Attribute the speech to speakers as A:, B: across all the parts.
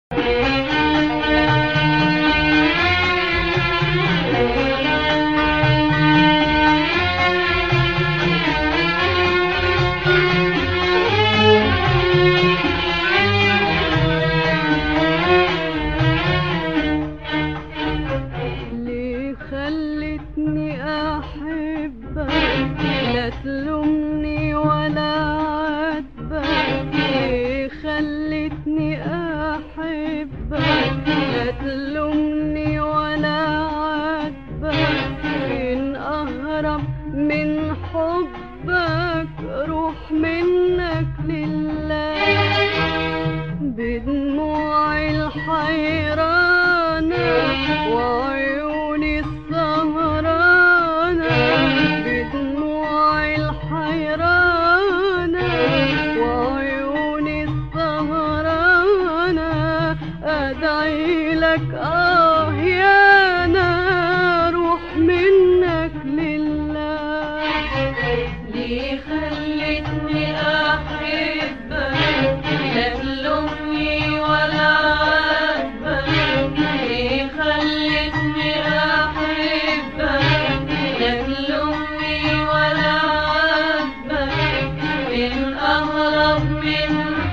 A: ليه خلتني احبك لا تلومني ولا عاتبك ليه خلتني احبك لا تلومني ولا عاتبك فين اهرب من حبك روح منك لله بدموعي الحيرانة وعيوني السهرانة بدموعي الحيرانة وعيوني السهرانة أدعي لك آه يا أنا روح منك لله
B: ليه خلتني أحبك لا تلومني ولا عاتبك ليه خلتني أحبك لا تلومني ولا عاتبك من أهرب من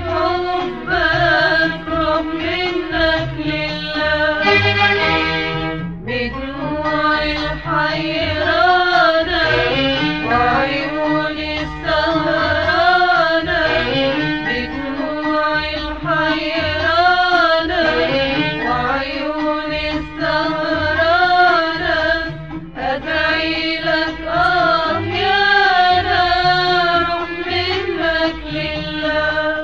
B: حبك روح منك لله بدموع الحيرانة وعيوني السهرانة بدموع الحيرانة وعيوني السهرانة أدعي لك آه يا روح منك لله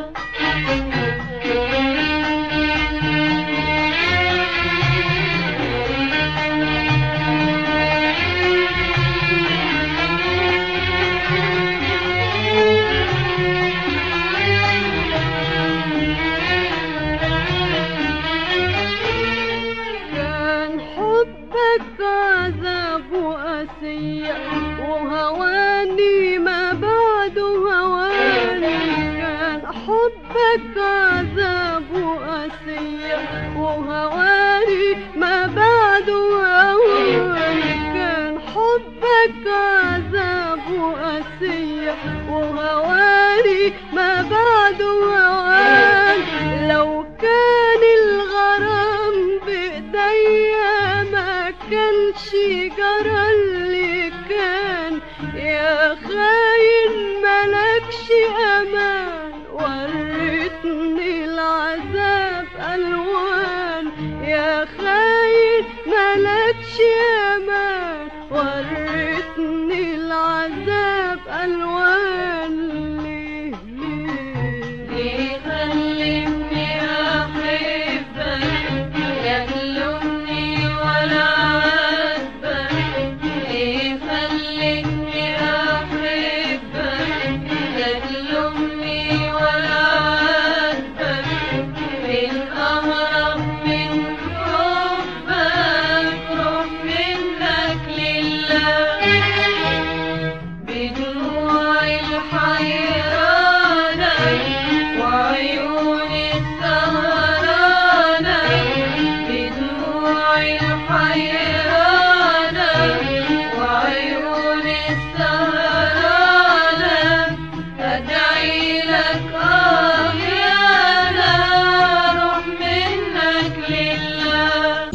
A: كان حبك عذاب وأسية وهواني ما بعده هواني كان حبك عذاب وأسية وهواني ما بعده هواني كان حبك عذاب وأسية وهواني ما بعده هواني لو كان الغرام بإيديا ما كانش جرى اللي كان يا خاين ملكش أمان وريتني العذاب ألوان يا خاين ملكش أمان وريتني العذاب ألوان ليه ليه
B: ليه خلتني أحبك لا تلومني ولا عاتبك ليه خلتني أحبك لا تلومني ولا عاتبك من أهرب من حبك روح منك لله بدموع الحيرانة وعيوني السهرانة بدموع الحيرانة وعيوني السهرانة أدعي لك آه يا روح منك لله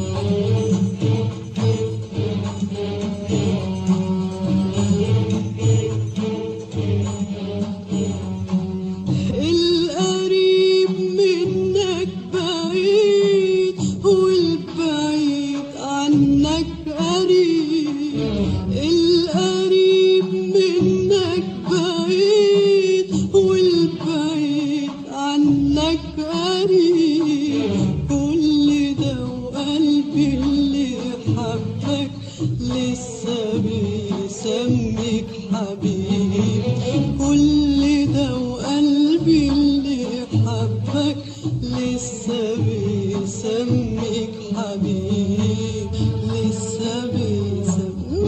C: القريب منك بعيد والبعيد عنك قريب القريب منك بعيد والبعيد عنك قريب كل ده وقلبي اللي حبك لسه بيسميك حبيب كل ده وقلبي اللي حبك لسه بيسميك حبيب لسه بيسميك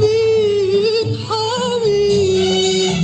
C: حبيب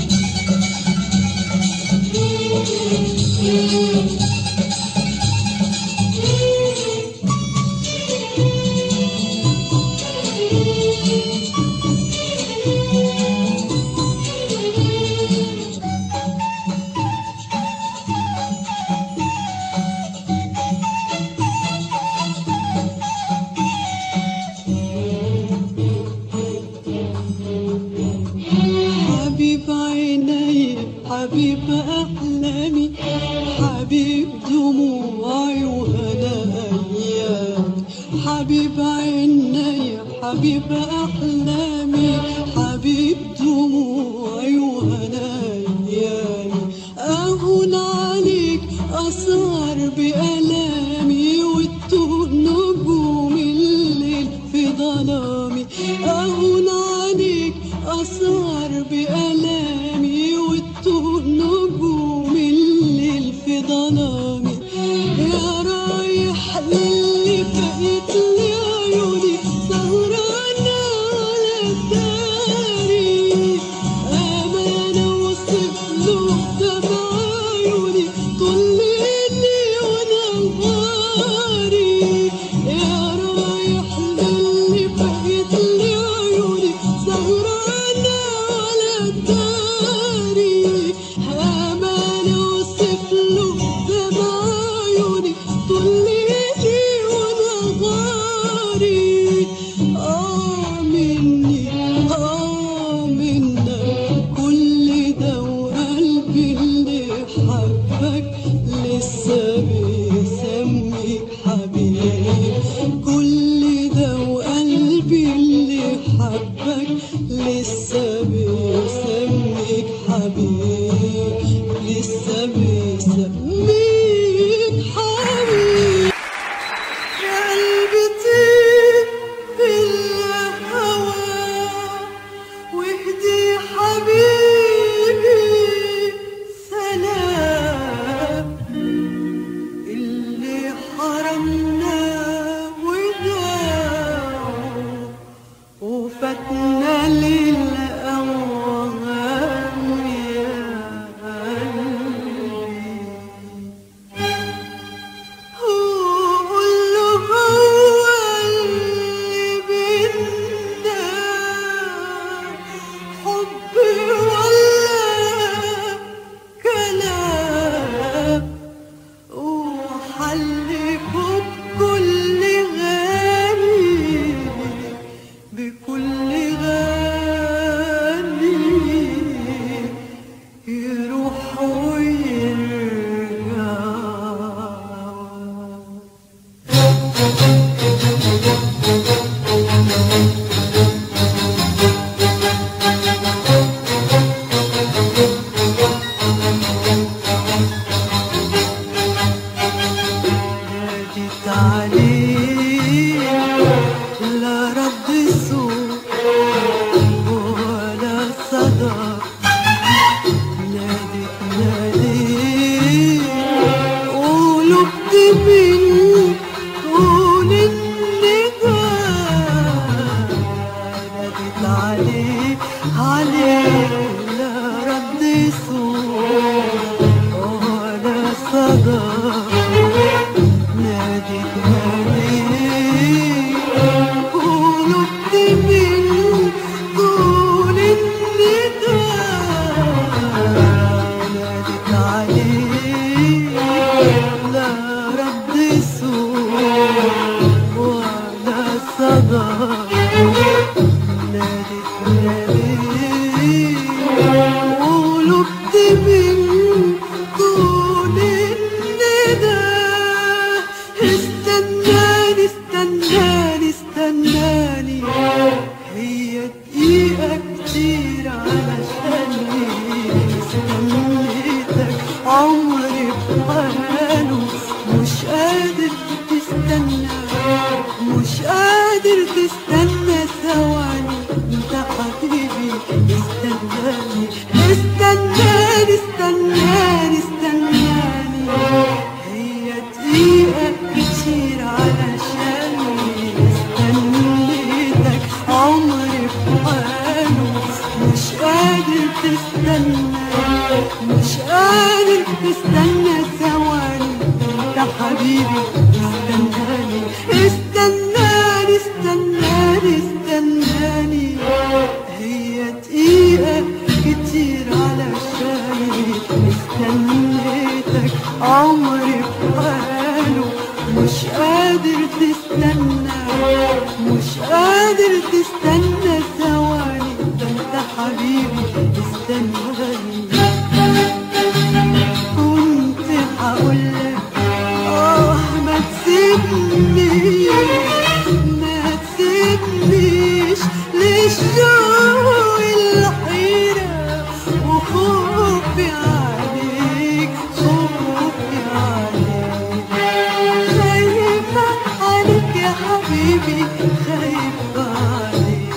C: حبيب أحلامي حبيب دموعي وهناياي أهون عليك أسهر بألامي وتوه نجوم الليل في ظلامي أهون عليك أسهر بألامي وتوه نجوم الليل في ظلامي يا رايح للي فقيت لي عيوني سهرانة على الداري أمانة وصف له دمع عيوني طول ليلي ونهاري يا رايح للي فقيت لي عيوني سهرانة على الداري أمانة وصف له دمع عيوني طول ليلي ونهاري آه مني آه منك كل ده وقلبي اللي حبك لسه بيسميك حبيب كل ده وقلبي اللي حبك لسه بيسميك حبيب لسه بيسميك حبيب يا قلبي طيب بالهوى واهدي حبيبي سلام اللي حرمنا وداعه وفاتنا للأوهام يا قلبي قول له هو اللي بينا حب ولا كلام وحلكوا بكل غالي بكل غالي يروح ويرجع ناديت عليه لا رد صوت ولا صدى ناديت ناديت قلوبت من طول النداء ناديت عليه عليه لا رد صوت ولا صدى ناديت ناديت قلوبت من طول النداء ناديت عليه لا رد صوت ولا صدى ناديت ناديت قلوبت من طول الندى استناني استناني استناني هي دقيقة كتير علشاني استنيتك عمري بحاله مش قادر تستنى مش قادر تستنى ثواني انت حبيبي استناني استناني استناني استناني هي دقيقة كتير علشاني استنيتك عمري بحاله مش قادر تستنى مش قادر تستنى ثواني انت حبيبي استناني استناني استناني استناني هي دقيقة كتير علشاني استنيتك عمري بحاله مش قادر تستنى مش قادر تستنى ثواني ده انت حبيبي استناني كنت هقولك اه ما تسيبني ما تسيبني حبيبي خايف عليك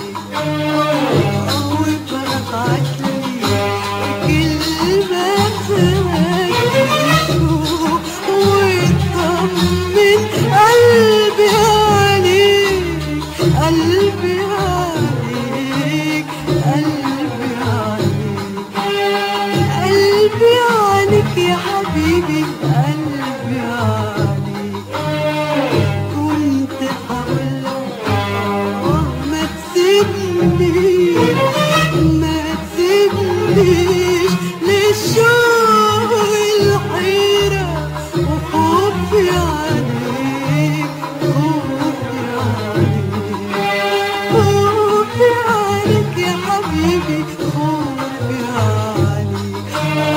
C: وببعتلي كلمة تهديك وتطمن قلبي عليك قلبي عليك قلبي عليك قلبي عليك يا حبيبي قلبي عليك كنت هقولك آه ما تسيبنيش ما تسيبنيش للشوق الحيرة وخوفي عليك خوفي عليك خوفي عليك يا حبيبي خوفي عليك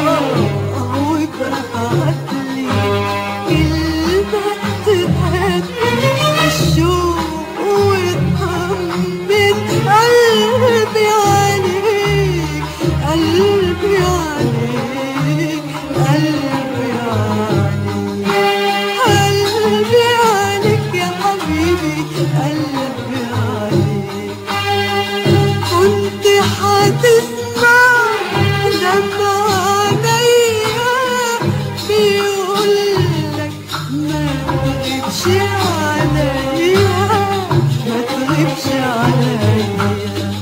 C: وبعتلي كلمة تهدي الشوق وتطمن قلبي عليك قلبي عليك قلبي عليك قلبي عليك يا حبيبي قلبي عليك كنت هتسمع دمع عينيا بيقولك ما تغيبش عليا ما تغيبش عليا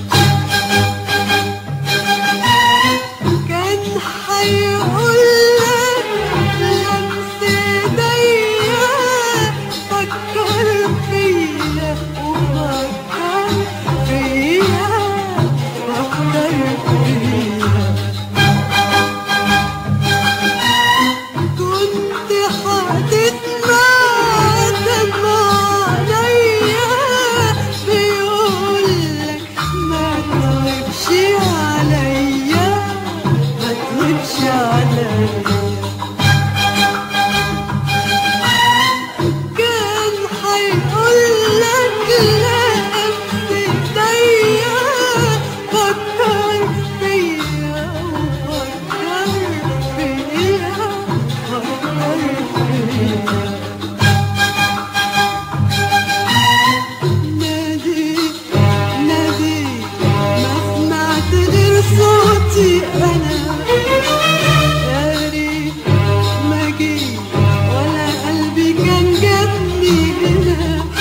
C: كان هيقولك لمس ايديا فكر فيا وفكر فيا فكر فيا كنت هتسمع دمع عليا بيقولك ما تغيبش عليا ما تغيبش عليا كان هيقولك لا ايديا فكر فيا وفكر فيا فكر فيا ناديت ناديت ما سمعت غير صوتي انا يا ريت ما جيت ولا قلبي كان جابني هنا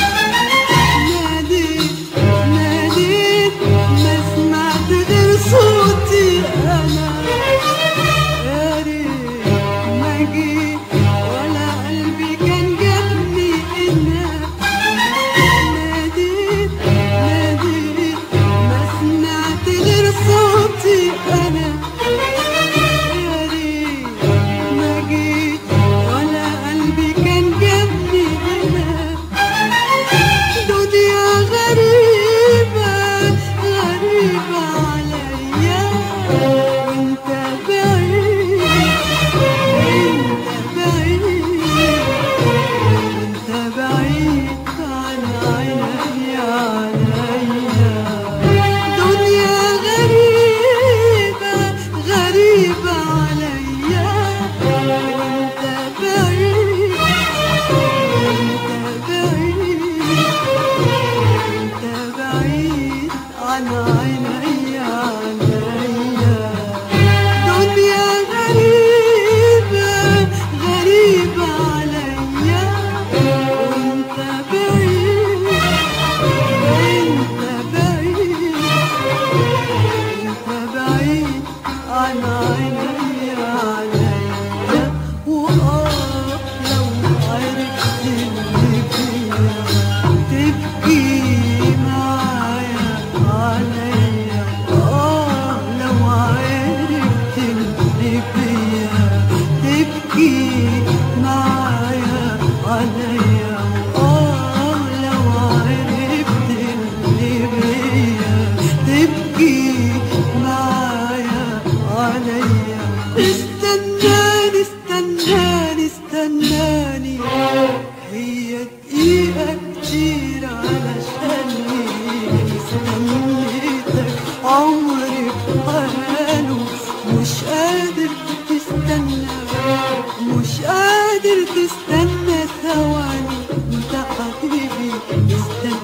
C: ناديت ناديت ما سمعت غير صوتي انا يا ريت ما جيت ولا قلبي كان جابني هنا ناديت ناديت ما سمعت غير صوتي انا يا ريت ما جيت ولا قلبي كان جنبي هنا دنيا غريبة غريبة عليا وانت بعيد انت بعيد انت بعيد عن عيني عليا دنيا غريبة غريبة عليا وانت بعيد انت بعيد انت بعيد عن عيني عليا دنيا غريبة غريبة عليا وانت بعيد انت بعيد انت بعيد عن عيني عليا واه لو عرفت اللي فيا تبكي معايا عليا اه لو عرفت اللي فيا تبكي معايا عليا اه لو عرفت اللي فيا تبكي معايا عليا استناني استناني استناني هي دقيقة كتير علشاني استنيتك عمري بحاله مش قادر تستنى مش قادر تستنى ثواني انت حبيبي استنى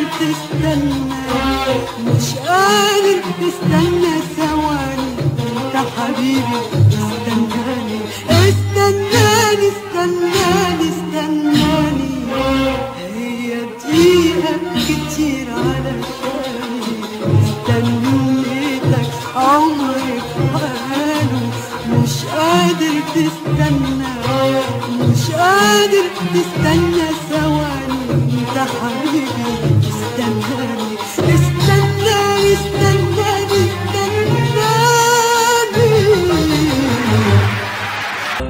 C: تستنى مش قادر تستنى ثواني انت حبيبي استناني استناني استناني استناني هي دقيقة كتير علشاني استنيتك عمري في حاله مش قادر تستنى مش قادر تستنى ثواني انت حبيبي استناني استناني استناني استناني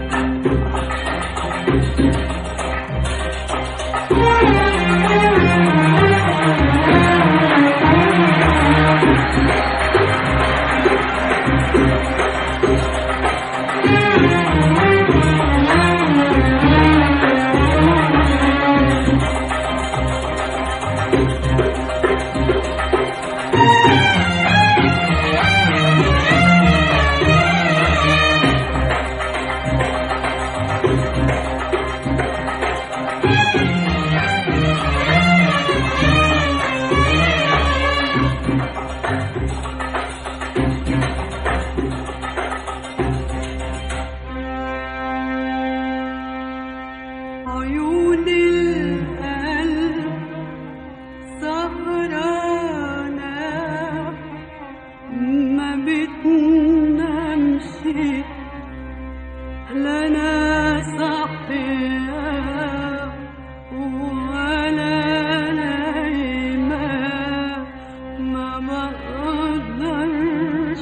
C: عيون القلب سهرانة ما بتنامش لنا صحية ولا نايمة ما بقدرش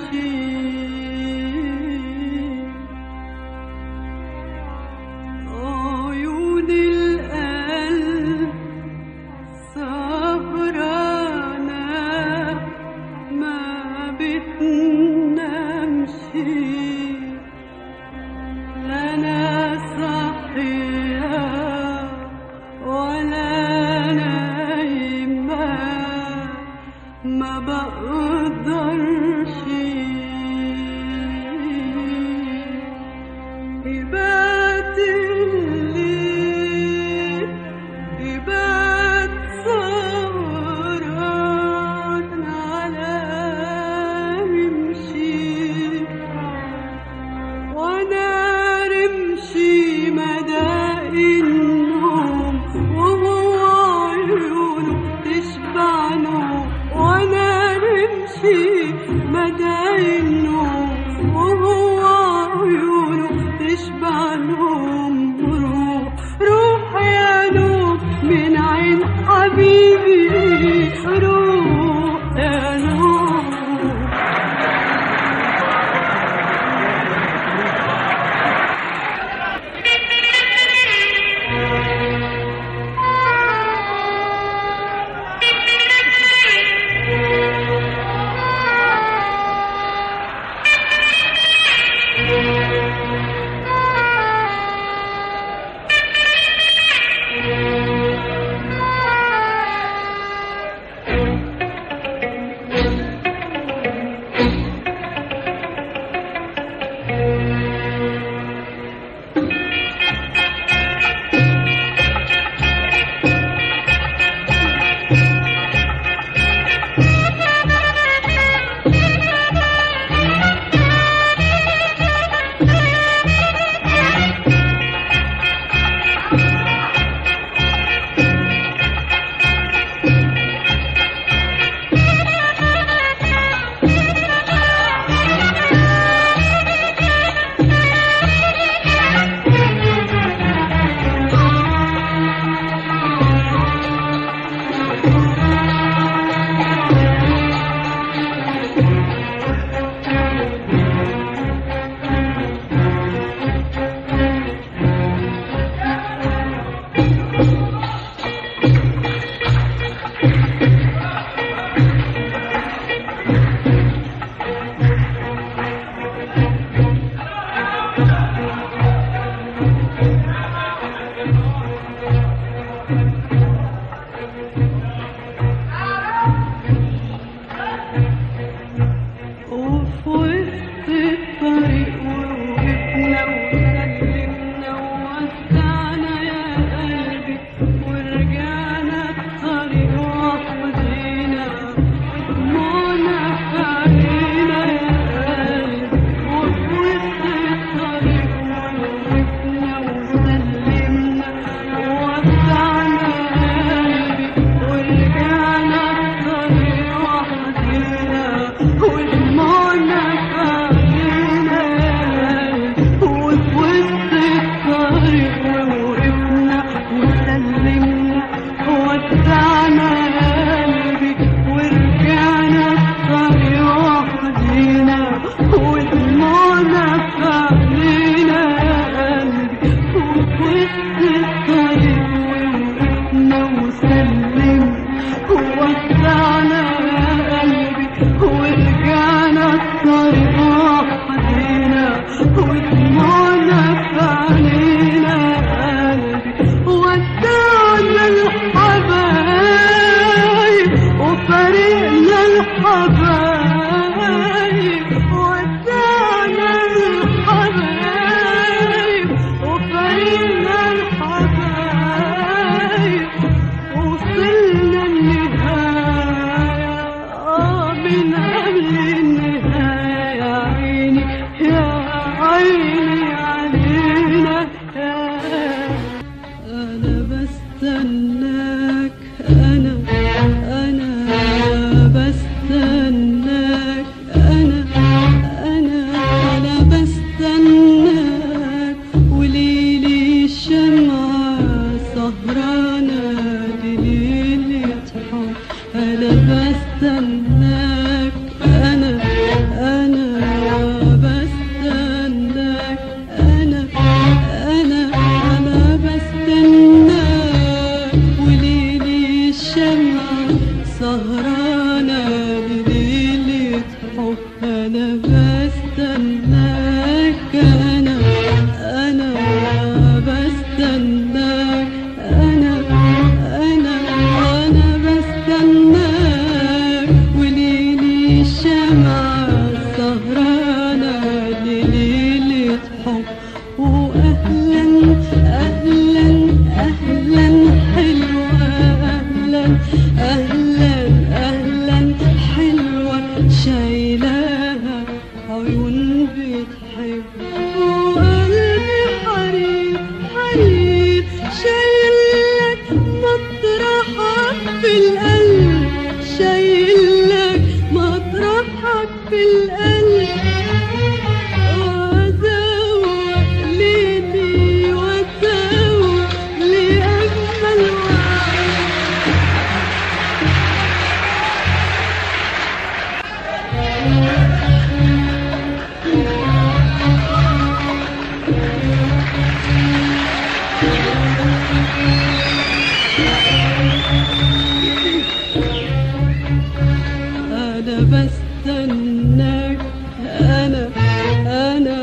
C: عيون القلب سهرانة ما بتنامش لنا صحية ولا نايمة ما بقدرش يبات الليل يبات سهران على رمشي وانا رمشي مدى النوم وهو عيونه تشبع نوم وانا رمشي مدى النوم وهو عيونه تشبع نوم روح روح يا نوم من عين حبيبي روح يا نوم وفرقنا الحبايب ودعنا الحبايب وفرقنا الحبايب وصلنا النهاية آه من قبل النهاية يا عيني يا عيني علينا يا أنا بستناك أنا أنا بستناك أنا أنا أنا بستناك وليلي الشمعة سهرانة لليلة حب أنا بستناك أنا أنا بستناك أنا أنا أنا بستناك وليلي الشمعة سهرانة لليلة حب أنا بستناك أنا أنا بستناك أنا أنا أنا بستناك وليلي الشمعة سهرانة لليلة حب وأهلا أهلا أهلا حلوة أهلا أهلا أهلا حلوة شايلاها عيون بتحب وقلبي حرير حرير شايلك مطرحك في القلب شايلك مطرحك في القلب وأزوق ليلي وأزوق لأجمل وعد أنا بستناك أنا أنا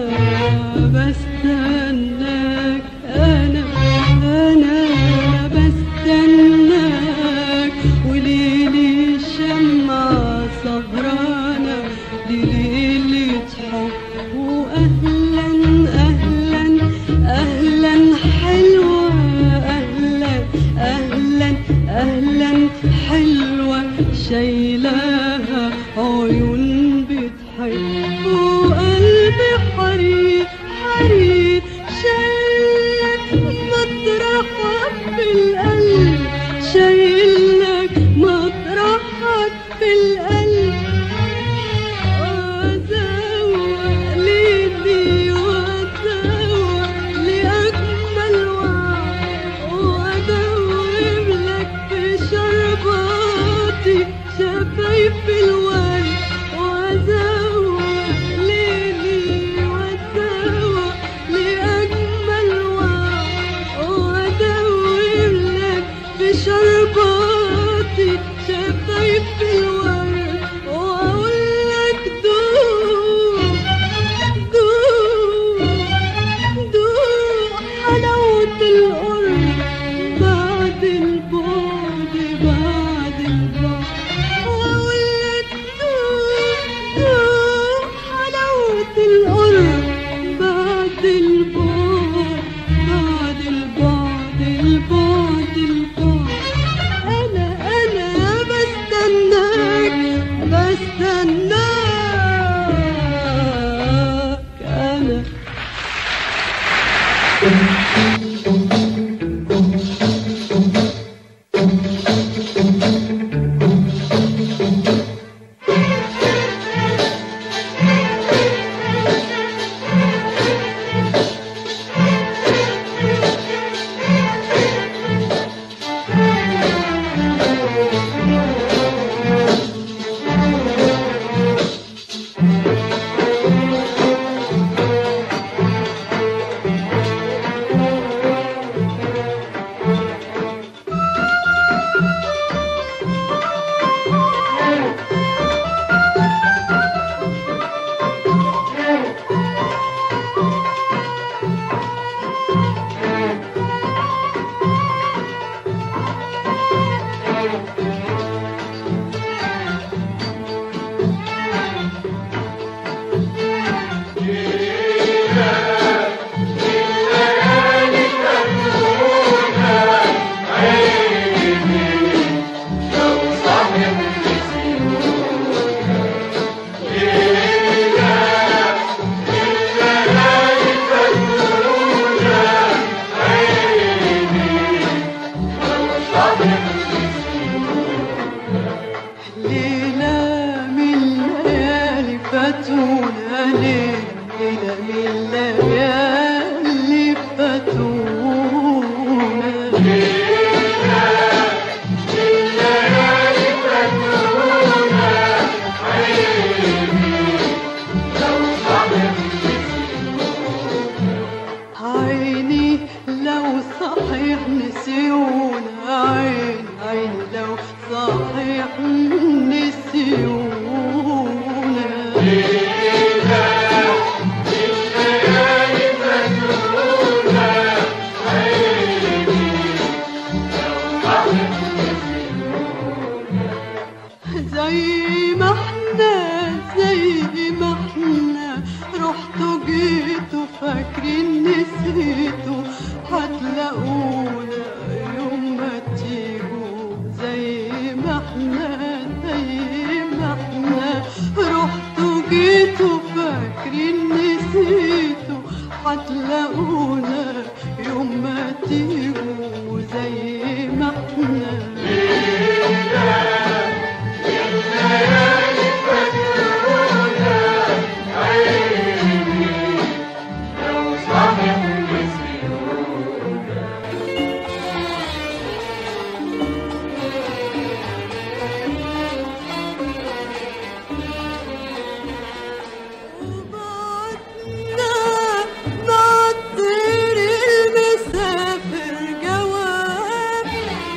C: بستناك أنا أنا بستناك وليلي الشمعة سهرانة لليلة حب وأهلا أهلا أهلا حلوة أهلا أهلا أهلا حلوة شايلاها عيون بتحب وقلبي حرير حرير شايلك مطرحك في القلب شايلك مطرحك في القلب وأزوق ليلي وأزوق لأجمل وعد وأدوب لك في شرباتي شفايف الورد وأزوق ليلي وأزوق لأجمل وعد وأدوب لك في شرباتي شفايف الورد وأقول لك دوب دوب دوب حلاوة القرب بعد البعد بعد البعد وأقول لك دوب دوب حلاوة القرب بعد البعد بعد البعد البعد البعد أنا أنا بستناك بستناك أنا ليلة من ليالي فاتونا ليلة من ليالي فاتونا عيني لو صحيح نسيونا عين عين لو صحيح نسيونا زي ما احنا زي ما احنا رحتوا جيتوا فاكرين نسيتوا هتلاقونا يوم ما تيجوا زي ما احنا زي ما احنا رحتوا جيتوا فاكرين نسيتوا هتلاقونا يوم ما تيجوا زي ما احنا وبعدنا بعطر المسافر جواب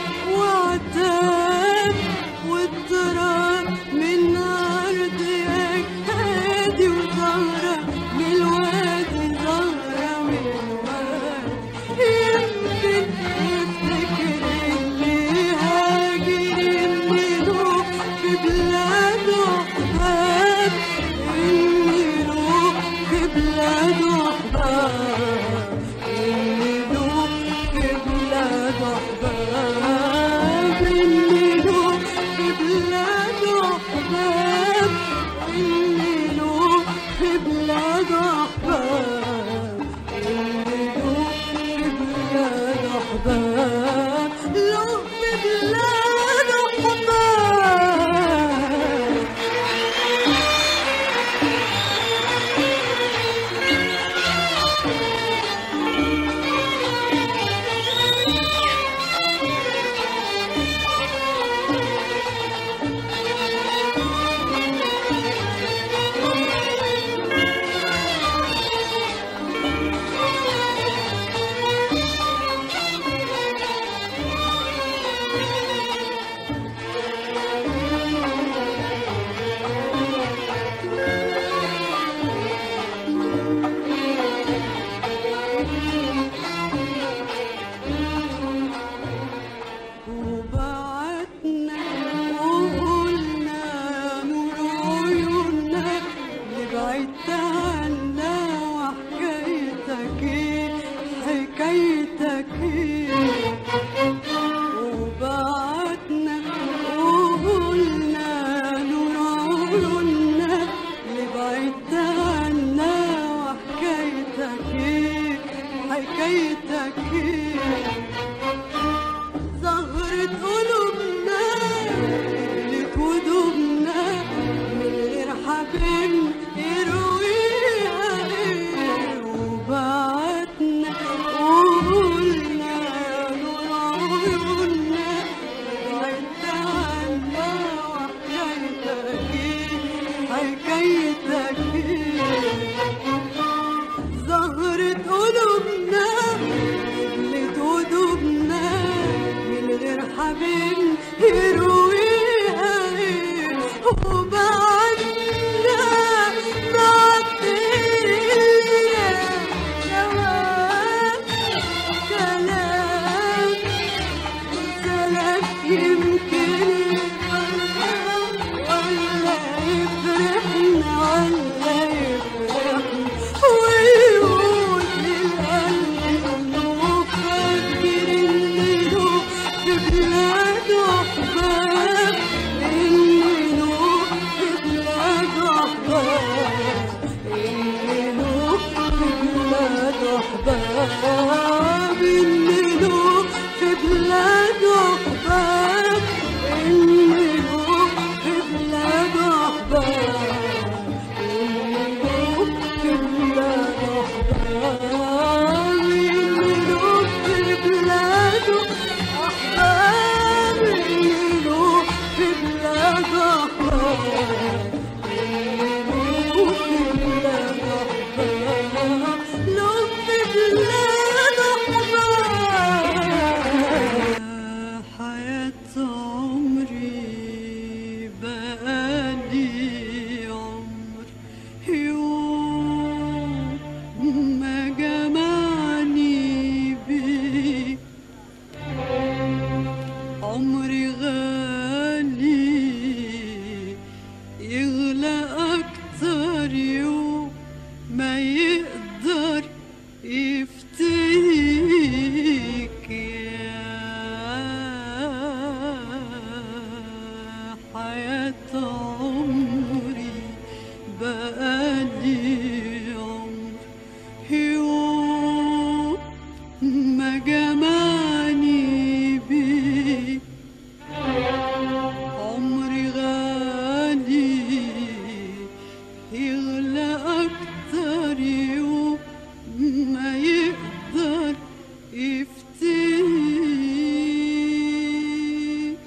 C: وعتاب والتراب من أرض أجهادي وزهرة من الوادي زهرة من الوادي يمكن يفتكر اللي هاجر منه في بلاد أحباب إني روح في بلاد أحباب إني روح في بلاد أحباب إني روح في بلاد أحباب إني روح في بلاد أحباب إني روح في بلاد أحباب لو في بلاد أحباب وبعتنا وقلنا نور عيوننا لبعدت عنا وحكايتك ايه حكايتك ايه وبعتنا وقلنا نور عيوننا لبعدت عنا وحكايتك ايه حكايتك ايه زهرة قلوبنا قلت ودوبنا من غير حبيب يرويها إيه وبعتنا وقلنا نور عيوننا بعدت عنا وحكايتك إيه حكايتك إيه زهرة قلوبنا قلت ودوبنا من غير حبيب يرويها إيه وبعدنا بعطر جواب كلام كلام يمكن ولا يفرحنا ولا يفرحنا ويقول للقلب انه فاكر انه في بلاد احباب انه في بلاد احباب انه في بلاد احباب انه في بلاد احباب عمري بقالي عمر يوم ما جمعني بيك عمري غالي يغلى أكتر يوم ما يقدر يفتيك يا حياة عمري بقالي عمر يوم ما جمعني بيك عمري غالي يغلى أكتر يوم ما يقدر يفتيك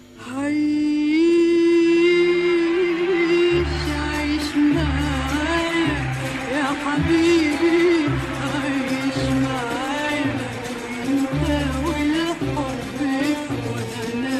C: عيش عيش معايا يا حبيبي عيش معايا انت والحب وانا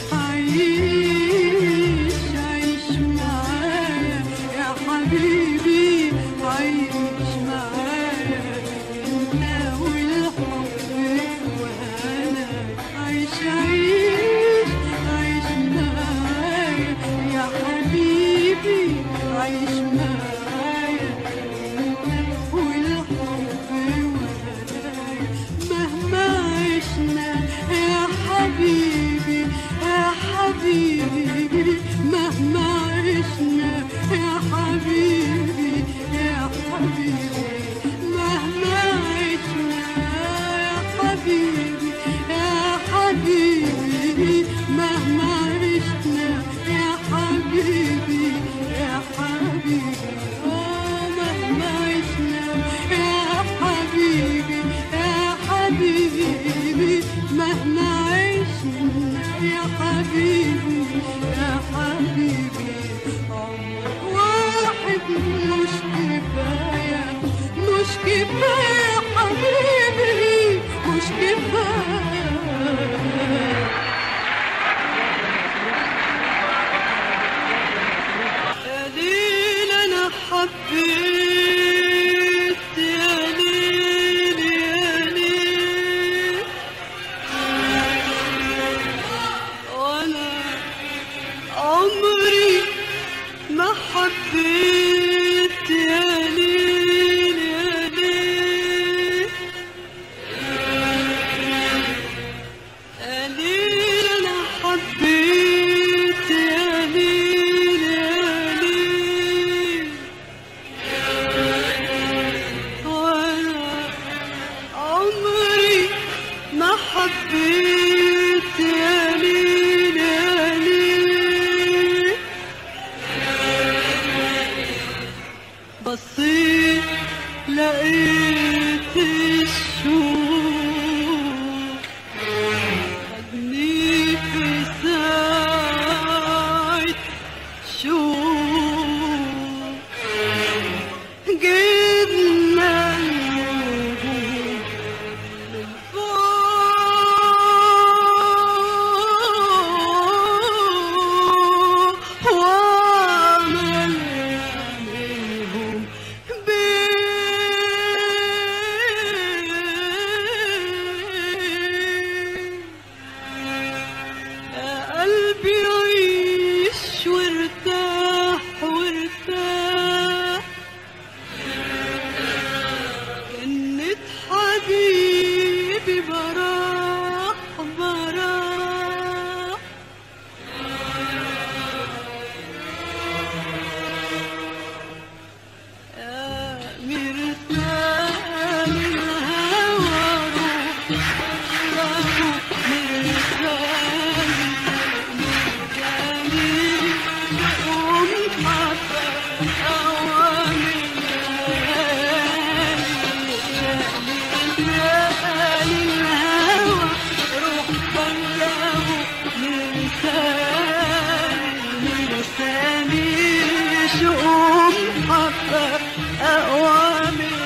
C: عيش عيش معايا يا حبيبي عيش معايا انت والحب وانا عيش عيش عيش معايا يا حبيبي عيش معايا انت والحب وانا مهما عشنا يا حبيبي يا حبيبي مهما عشنا يا حبيبي يا حبيبي مهما عشنا يا حبيبي يا حبيبي مهما عشنا يا حبيبي يا حبيبي آه مهما عشنا يا حبيبي يا حبيبي مهما عشنا يا حبيبي يا حبيبي عمر واحد مش كفاية مش كفاية حبيبي مش كفاية يا ليل انا حبيت يا ليل يا ليل وانا عمري ما حبيت يا ليل يا ليل يا ليل انا حبيت يا ليل يا ليل وانا عمري ما حبيت يا ليل يا ليل بصيت لقيت الشوق خدني في ساعة شوق جبنا النجوم من فوق وعملنا منهم بيت يا قلبي عيش وارتاح وارتاح جنة حبيبي براح براح يا مرسال الهوى روح روح مرسال جميل قوم حتى أوامر مرسال الهوى روح بلغه مرسال مرسال شؤون حتى أوامر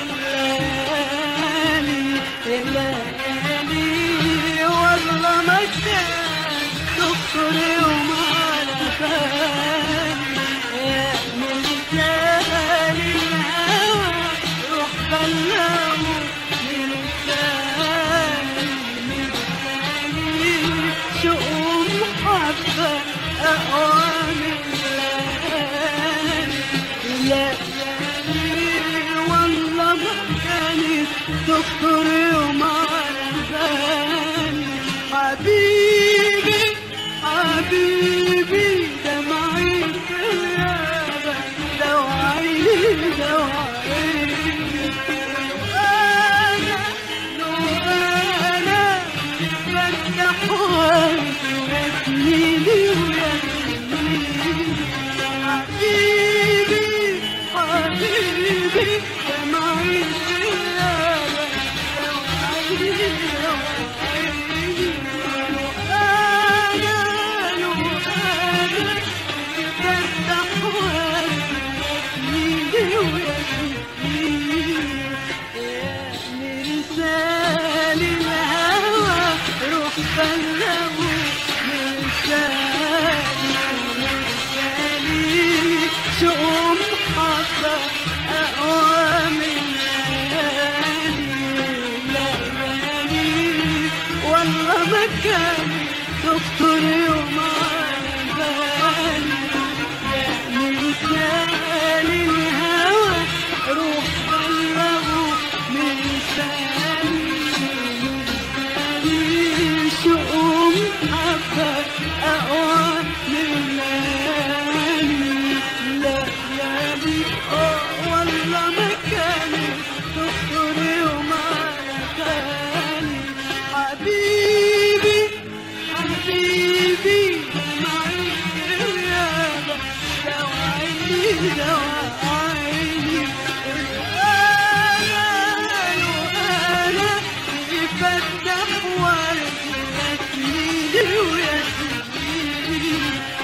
C: الليالي الليالي والله ما كان تخطر يوم على بالي يا من كان الهوى روح بلغه من ثاني من ثاني شؤم حبة أقوى من ليالي ليالي والله ما كانت تخطر يوم على بالي حبيبي حبيبي دمعي في الغابة دواعي دواعي أنا لو أنا بفتح وجهي ويسنيني ويسنيني حبيبي حبيبي دمعي في الغابة دواعي دواعي لو أنا لو أنا بفتح وجهي ويسنيني مرسال الهوى روح بلغه مرسالي مرسالي شؤم حصى أقوى من ليالي ليالي والله ما كان تخطر يوم على بالي مرسال الهوى روح بلغه مرسالي مرسالي شؤم حبة أقوى من ليالي ليالي آه والله ما كانت تخطر يوم على بالي حبيبي حبيبي معي الغيابة دواعيني دواعيني أنا وأنا يفتح وردي يسنيني ويسنيني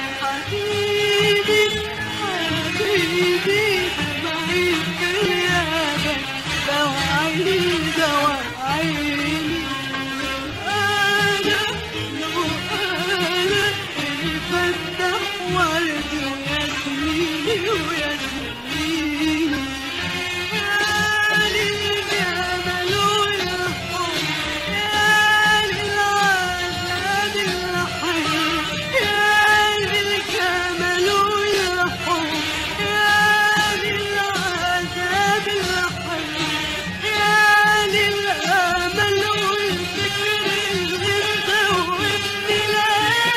C: حبيبي حبيبي معي الغيابة دواعيني دواعيني أنا لو أنا يفتح وردي ويسنيني ويسنيني يا للجمال والحب يا للعذاب الحي يا للجمال والحب يا للعذاب الحي يا للأمل والفكر اللي مدوبني لك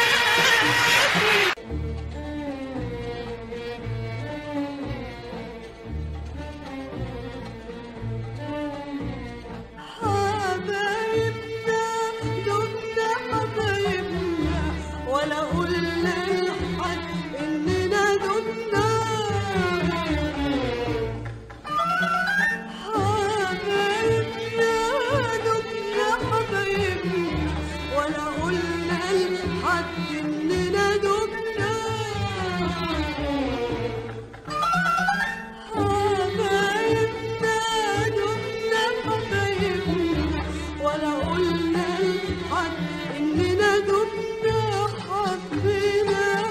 C: حبايبنا دمنا حبايبنا ولا قلنا لحد اننا دمنا حبايبنا دمنا حبايبنا ولا قلنا لحد اننا دمنا حبايبنا دمنا حبايبنا ولا قلنا لحد اننا دمنا حبينا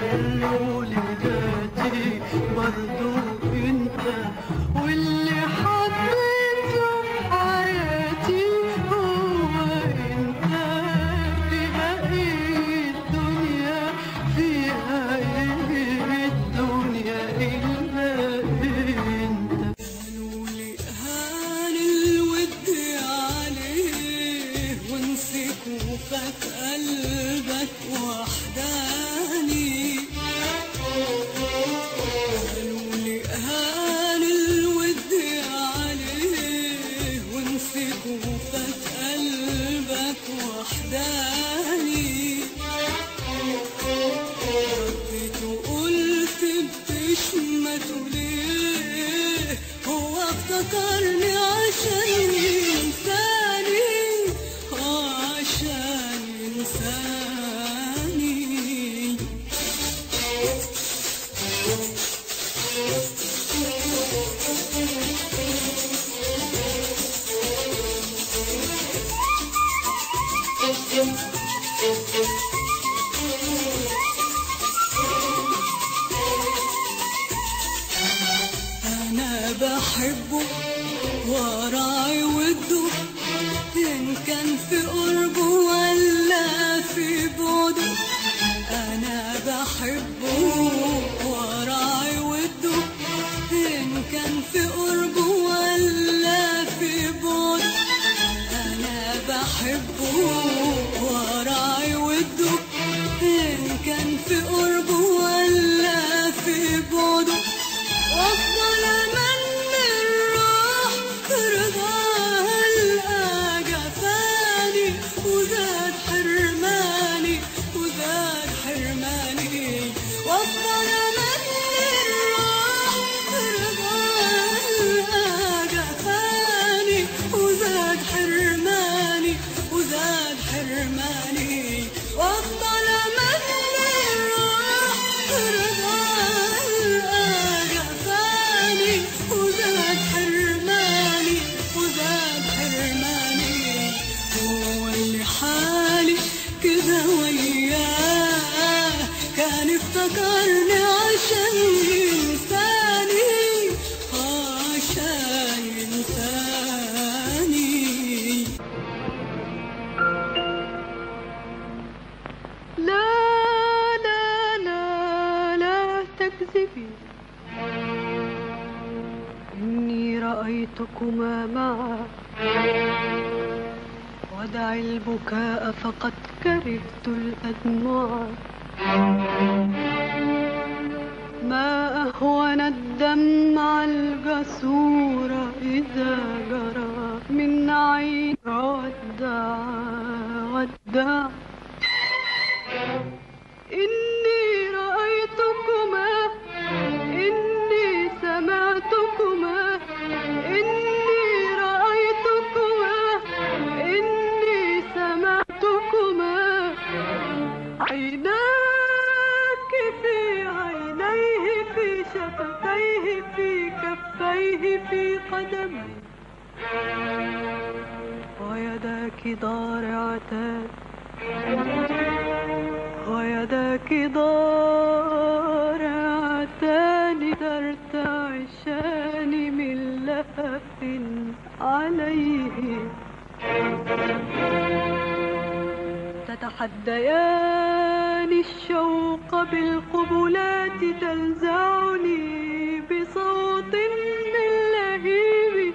C: قالوا لي جاتي برضو انت واللي حبيته في حياتي هو انت اللي بقيت الدنيا فيها ايه الدنيا الا انت قالوا لي هان الود عليه ونسيك وفات قلبك وحداني قالوا لي هان الود عليه ونسيك وفات قلبك وحداني رديت وقلت بتشمت ليه هو افتكرني عشان ينساني اه عشان ينساني انا بحبه وراعي وده ان كان في قربه ولا في بعده انا بحبه وراعي وده ان كان في قربه ولا في بعده انا بحبه وراعي وده ان كان في قربه ولا في بعده وافضل امني الروح ترضاها القى جفاني وزاد حرماني وزاد حرماني وافضل امني الروح ترضاها القى جفاني وزاد حرماني وزاد حرماني وافضل امني الروح ترضاها القى جفاني وزاد حرماني وزاد حرماني هو اللي حالي كده وياه كان افتكرني عشان ينساني آه عشان ينساني
A: لا لا لا لا تكذبي إني رأيتكما معا ودع البكاء فقد كرهت الأدمع ما أهون الدمع الجسور إذا جرى من عين ودع ودع إني رأيتكما إني سمعتكما إني رأيتكما إني سمعتكما عيناك في عينيه في شفتيه في كفيه في قدميه ويداك ضارعتان ويداك ضارعتان ترتعشان من لهف عليه تتحديان الشوق بالقبلات تلزعني بصوت من لهيب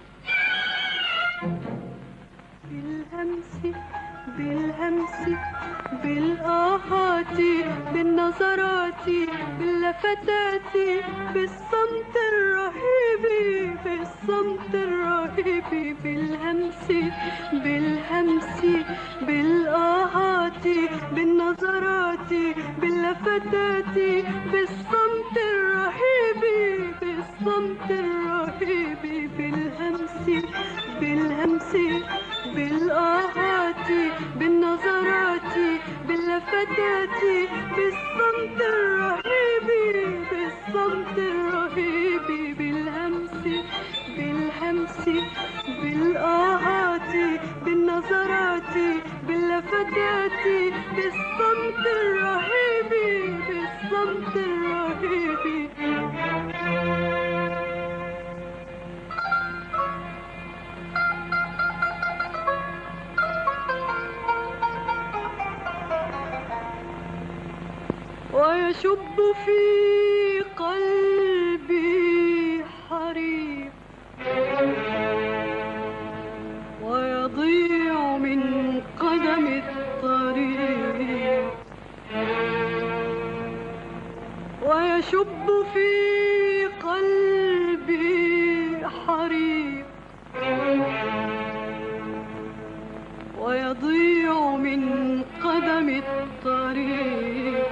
A: بالهمس بالهمس بالآهات بالنظرات باللفتات بالصمت الرهيب بالصمت الرهيب بالهمس بالهمس بالآهات بالنظرات باللفتات بالصمت الرهيب بالصمت الرهيب بالهمس بالهمس بالآهات بالنظرات باللفتات بالصمت الرهيب بالصمت الرهيب بالهمس بالهمس بالآهات بالنظرات باللفتات بالصمت الرهيب بالصمت بالصمت الرهيب ويشب في قلبي حريق ويضيع من قدم الطريق ويشب في قلبي حريق ويضيع من قدم الطريق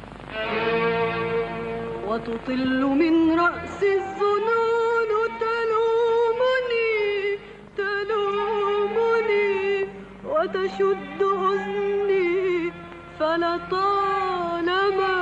A: وتطل من رأس الظنون تلومني تلومني وتشد أذني فلطالما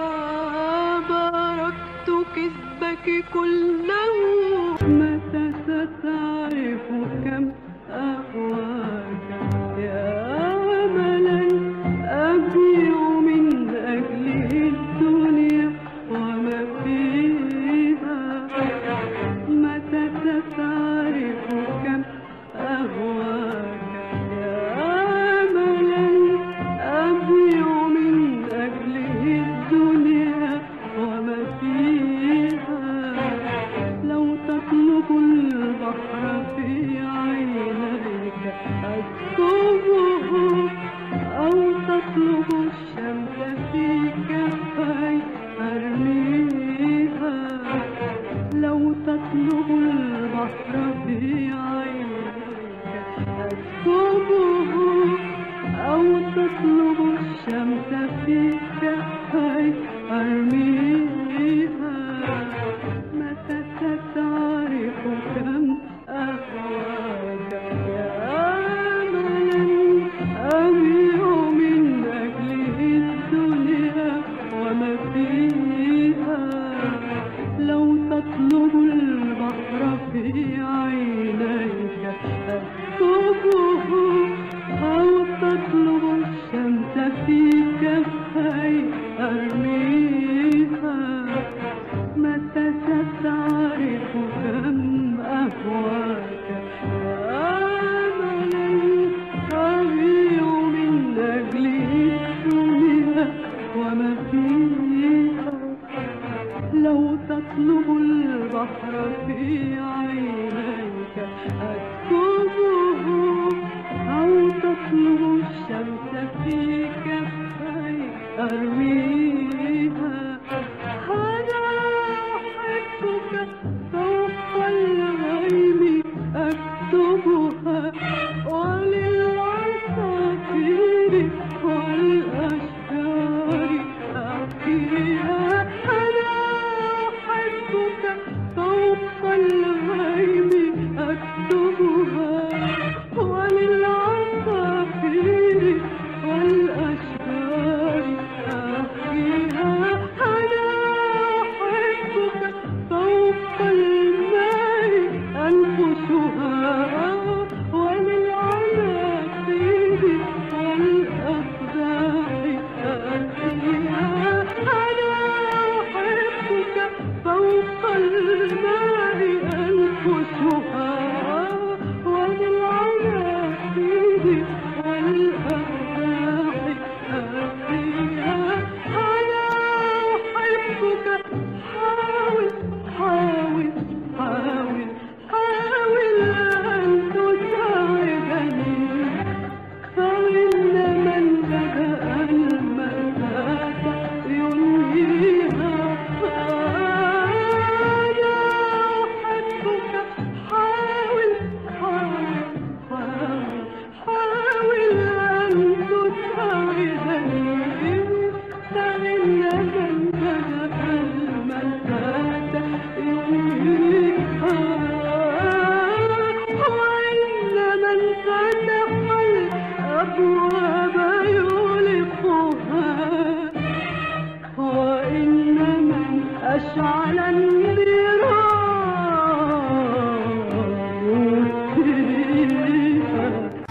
A: باركت كذبك كله متى ستعرف كم أهواك يا أملا أبيع من أجله الدنيا وما فيها متى ستعرف كم أهواك يا أملا أبيع من أجله الدنيا وما فيها لو تطلب البحر في عينيك أسكبه أو تطلب الشمس في كفي أرميها لو تطلب البحر في عينيك أسكبه أو تطلب الشمس في كفي أرميها متى ستعرف كم أهواك يا أملا أبيع من أجله الدنيا وما فيها لو تطلب البحر في عينيك أسكبه أو تطلب الشمس في كفي أرميها متى ستعرف كم أهواك يا أملا أبيع من أجله الدنيا وما فيها لو تطلب البحر في عينيك أسكبه أو تطلب الشمس في كفي أرميها أنا أحبك فوق الغيم أكتبها وللعصافير والأشجار أحكيها أنا أحبك فوق الغيم أكتبها وللعصافير والأشجار أحكيها أنا أحبك فوق الماء أنفسها وللعناقيد والأقداح أحكيها أنا أحبك فوق الماء أنفسها وللعناقيد والأقداح أحكيها أنا أحبك حاول حاول حاول حاول أن تساعدني فإن من بدأ المسافة ينهيها أنا أحبك حاول حاول حاول حاول أن تساعدني فإن من بدأ المسافة ينهيها وإن من فتح الأبواب يغلقها وإن من أشعل النيران يطفئها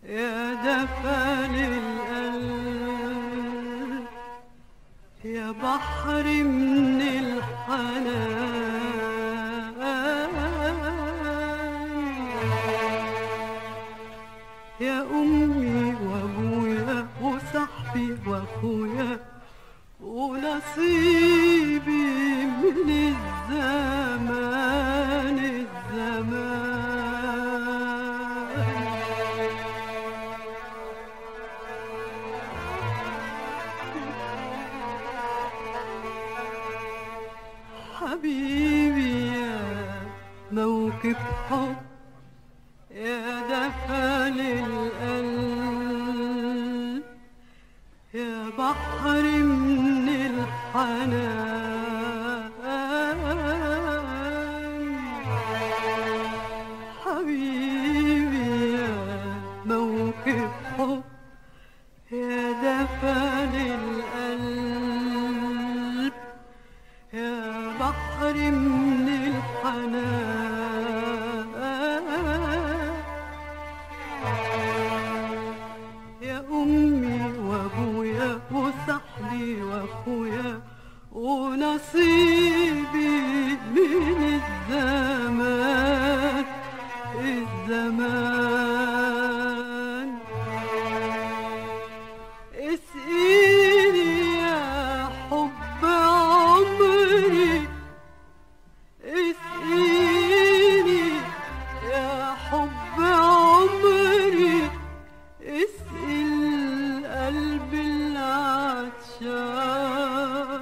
A: يا دفن القلب يا بحر من الحنان يا أمي وأبويا وصاحبي وأخويا ونصيبي من الزمان الزمان حبيبي يا موكب حب يا دفن القلب يا بحر من الحنان حبيبي يا موكب حب يا دفن القلب يا بحر من الحنان يا أمي وأبويا وصاحبي وأخويا ونصيبي من الزمان الزمان اسقيني يا حب عمري اسقيني يا حب عمري اسقي القلب العطشان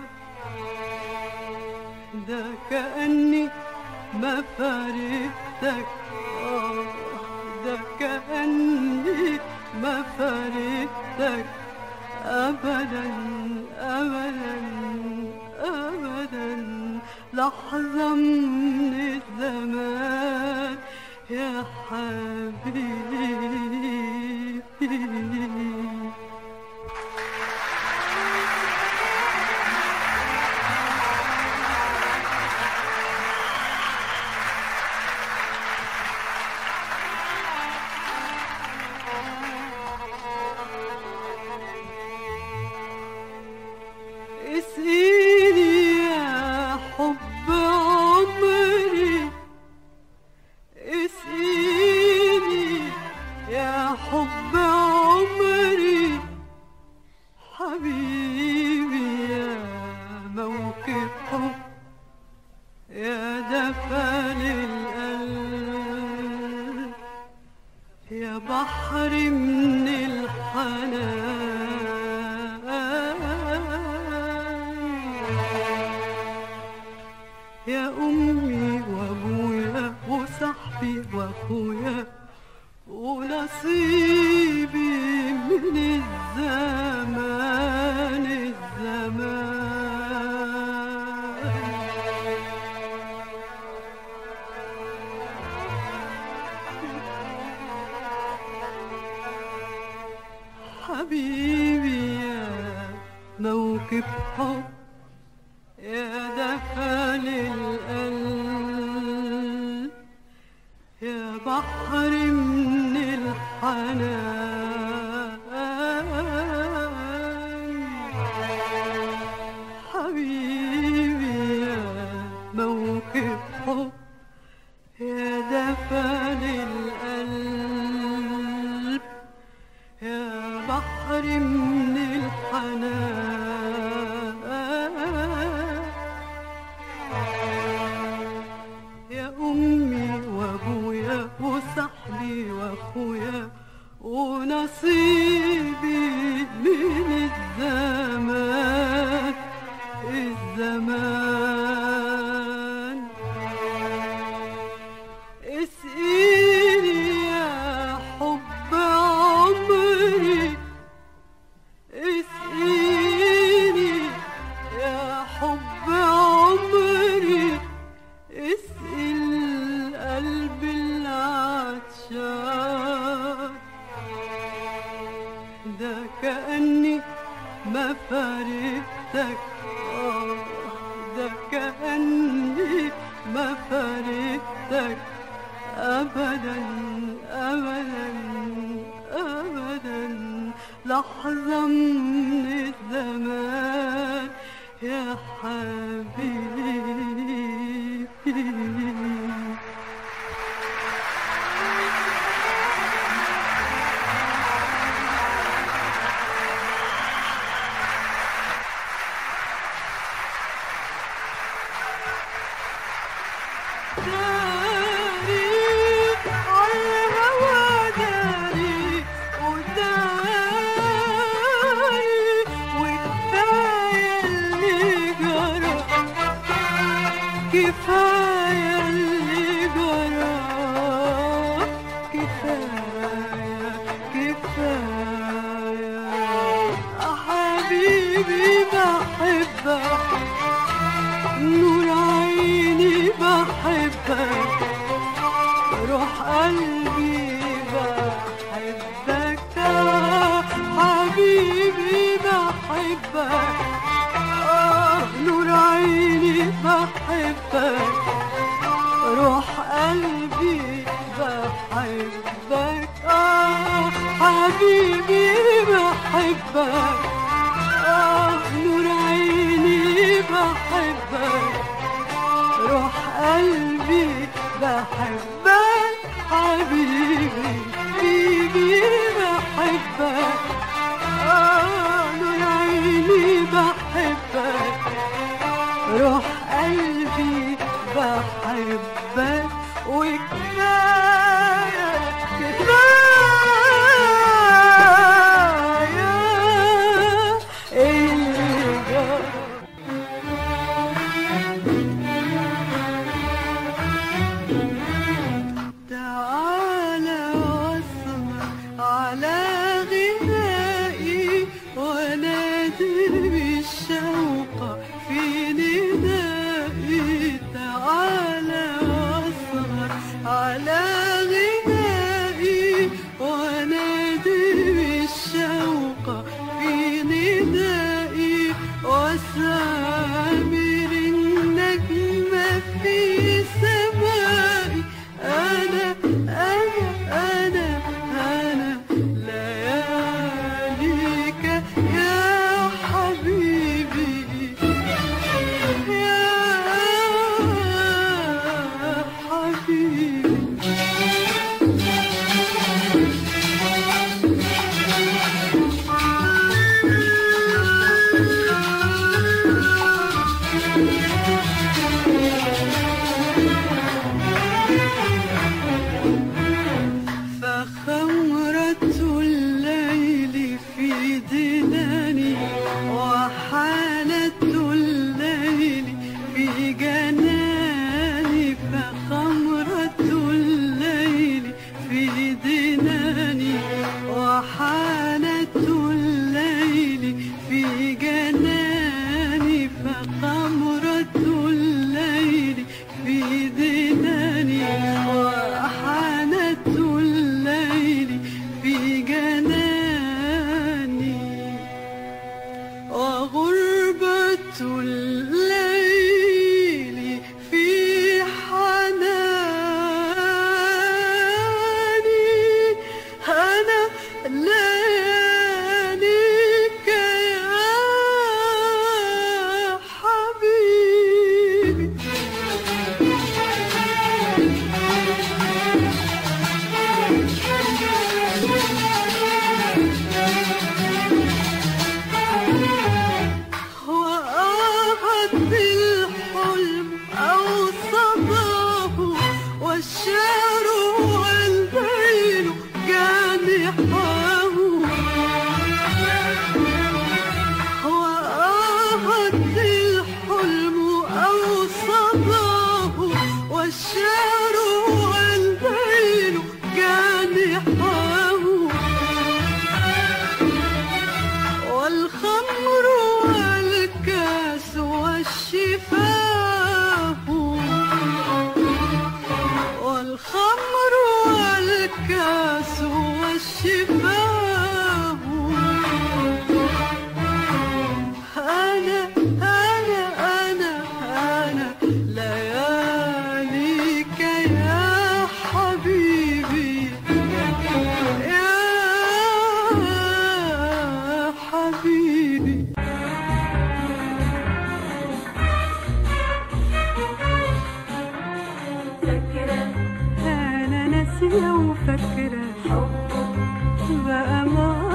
A: ده كأني ما فارقتك آه، ده كأني ما فارقتك أبدا أبدا أبدا لحظة من الزمان يا حبيبي اسقيني يا حب عمري اسقيني يا حب عمري حبيبي يا موكب حب يا دفن القلب يا بحر من الحنان يا أمي وأبويا وصاحبي وأخويا ونصيبي من الزمان الزمان حبيبي يا موكب حب يا دفن القلب يا بحر من الحنان حبيبي يا موكب حب يا دفن القلب يا بحر من الحنان يا أمي وأبويا وصاحبي وأخويا ونصيبي من الزمان الزمان اسقيني يا حب عمري اسقيني يا حب عمري اسقي القلب العطشان ده كأني ما فارقتك آه، ده كأني ما فارقتك أبدا أبدا لحظة من الزمان يا حبيبي داري عالهوى داري وداري وكفاية اللي جرى كفاية اللي جرى كفاية كفاية حبيبي بحبك نور عيني بحبك روح قلبي بحبك حبيبي بحبك آه نور عيني بحبك روح قلبي بحبك آه حبيبي بحبك آه نور عيني بحبك روح قلبي بحبك حبيبي بيبي بحبك آه نور عيني بحبك روح قلبي بحبك وكفاية كفاية اللي جرى تعالى واسمع على غنائي ونادي بالشوق في ندائي تعالى واسمع على غنائي ونادي بالشوق في ندائي وسامر النجم في سمائي أنا أنا أنا أنا لا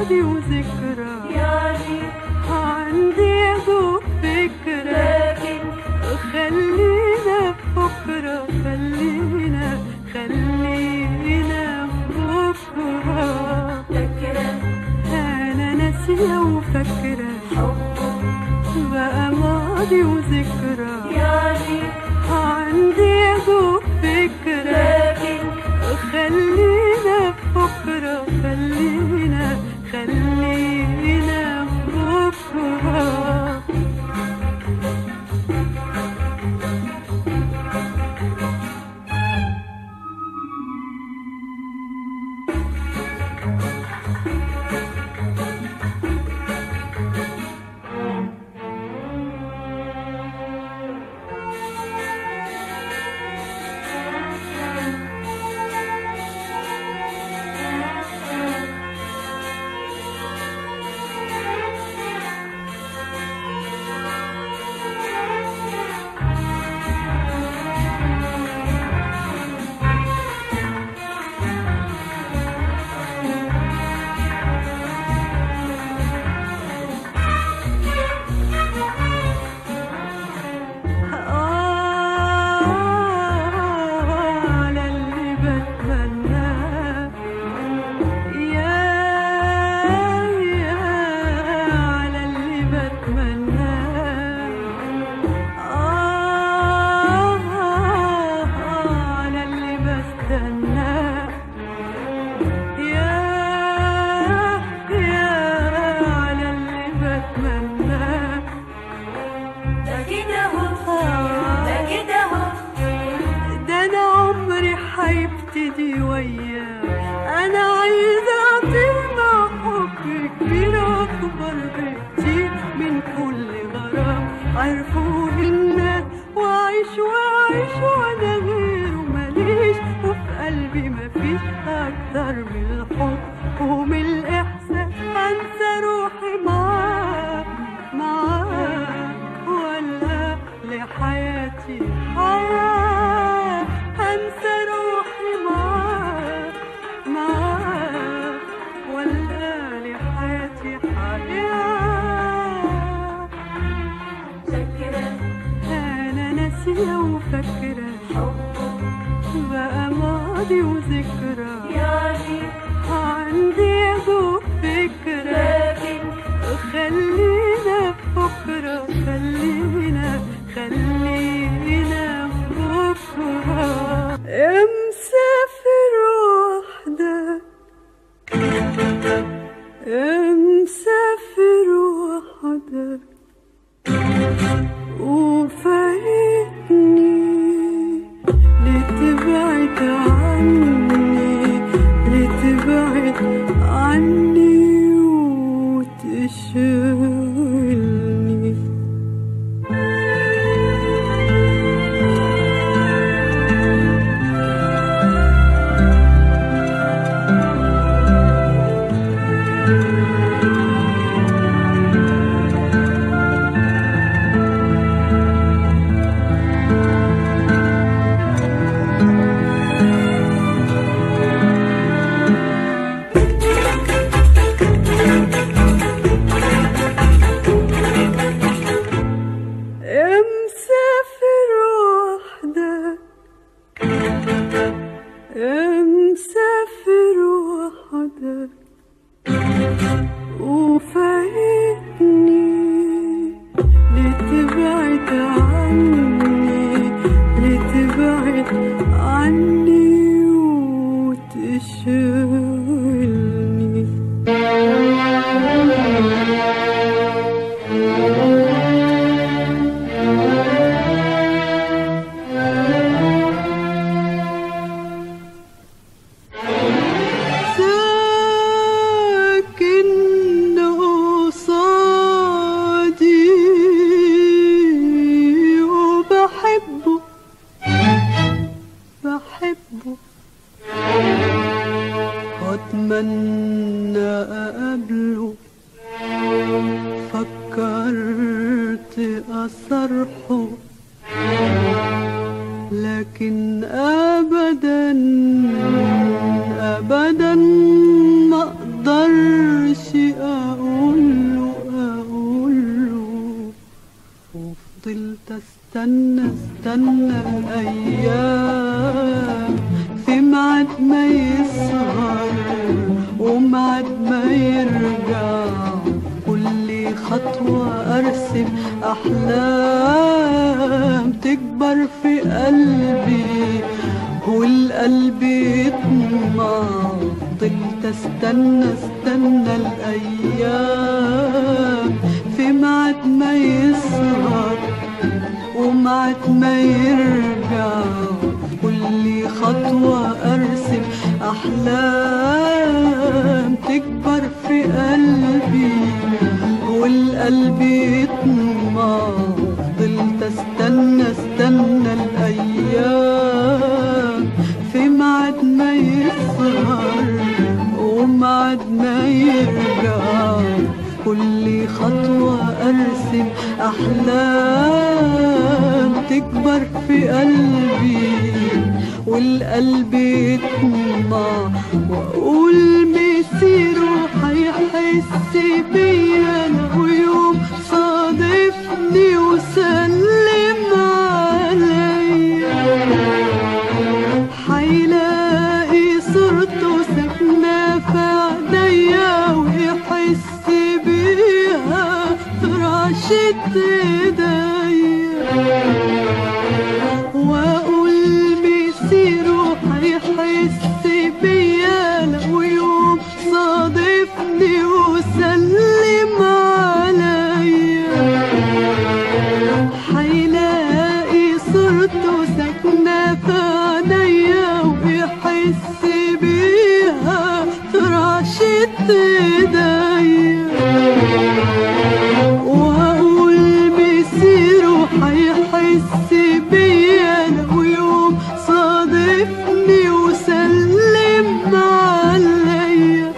A: ماضي وذكرى
B: يعني
A: عندي يا دوب فكرة
B: لكن
A: خلينا بكرة خلينا خلينا بكرة
B: فكرة
A: أنا ناسية وفاكرة
B: حبك
A: بقى ماضي وذكرى
B: يعني
A: عندي يا دوب فكرة
B: لكن
A: خلينا بكرة خلينا خلينا بكرة على اللي بتمناه يا يا على اللي بتمناه آه على اللي بستناه يا يا على اللي بتمناه
B: ده كده هو ده كده هو
A: ده انا عمري هيبتدي وياه انا عايزه اطير مع حب كبير اكبر بكتير من كل غرام عرفوه الناس واعيش واعيش وانا غيره ماليش وفي قلبي مفيش اكتر من الحب ومن الاحساس انسى روحي معاه معاه ولا لحياتي حياة أنسى روحي معاه معاه ولا لحياتي حياة
B: فكرة
A: أنا ناسية وفاكرة
B: حبك
A: بقى ماضي وذكرى
B: يعني
A: عندي يا دوب فكرة
B: لكن
A: خلينا بكرة خلينا خلينا بكرة يا مسافر وحدك يا مسافر وحدك وفايتني لتبعد عني لتبعد عني وتشغلني يا مسافر وحدك يا مسافر وحدك وفايتني لتبعد عني لتبعد عني وتشغلني ساكن قصادي وبحبه بحبه واتمنى اقابله فكرت اصرحه لكن ابدا ابدا ما اقدرش استنى استنى الأيام في ميعاد ما يسهر وميعاد ما يرجع كل خطوة أرسم أحلام تكبر في قلبي والقلب يطمع فضلت استنى استنى الأيام في ميعاد ما يسهر ومعد ما يرجع كل خطوة أرسم أحلام تكبر في قلبي والقلب يطمع فضلت استنى استنى الأيام في ميعاد ما يسهر ومعد ما يرجع كل خطوة أرسم أحلام تكبر في قلبي والقلب يطمع وأقول مسيره هيحس بيا لو يوم صادفني وسلم عليا حيلاقي صورته ساكنة في عينيا ويحس بيها في رعشة ايديا واقول مسيره هيحس بيا لو يوم صادفني وسلم عليا حيلاقي صورته ساكنة في عينيا ويحس بيها في رعشة ايديا واقول مسيره هيحس بيا لو يوم صادفني وسلم عليا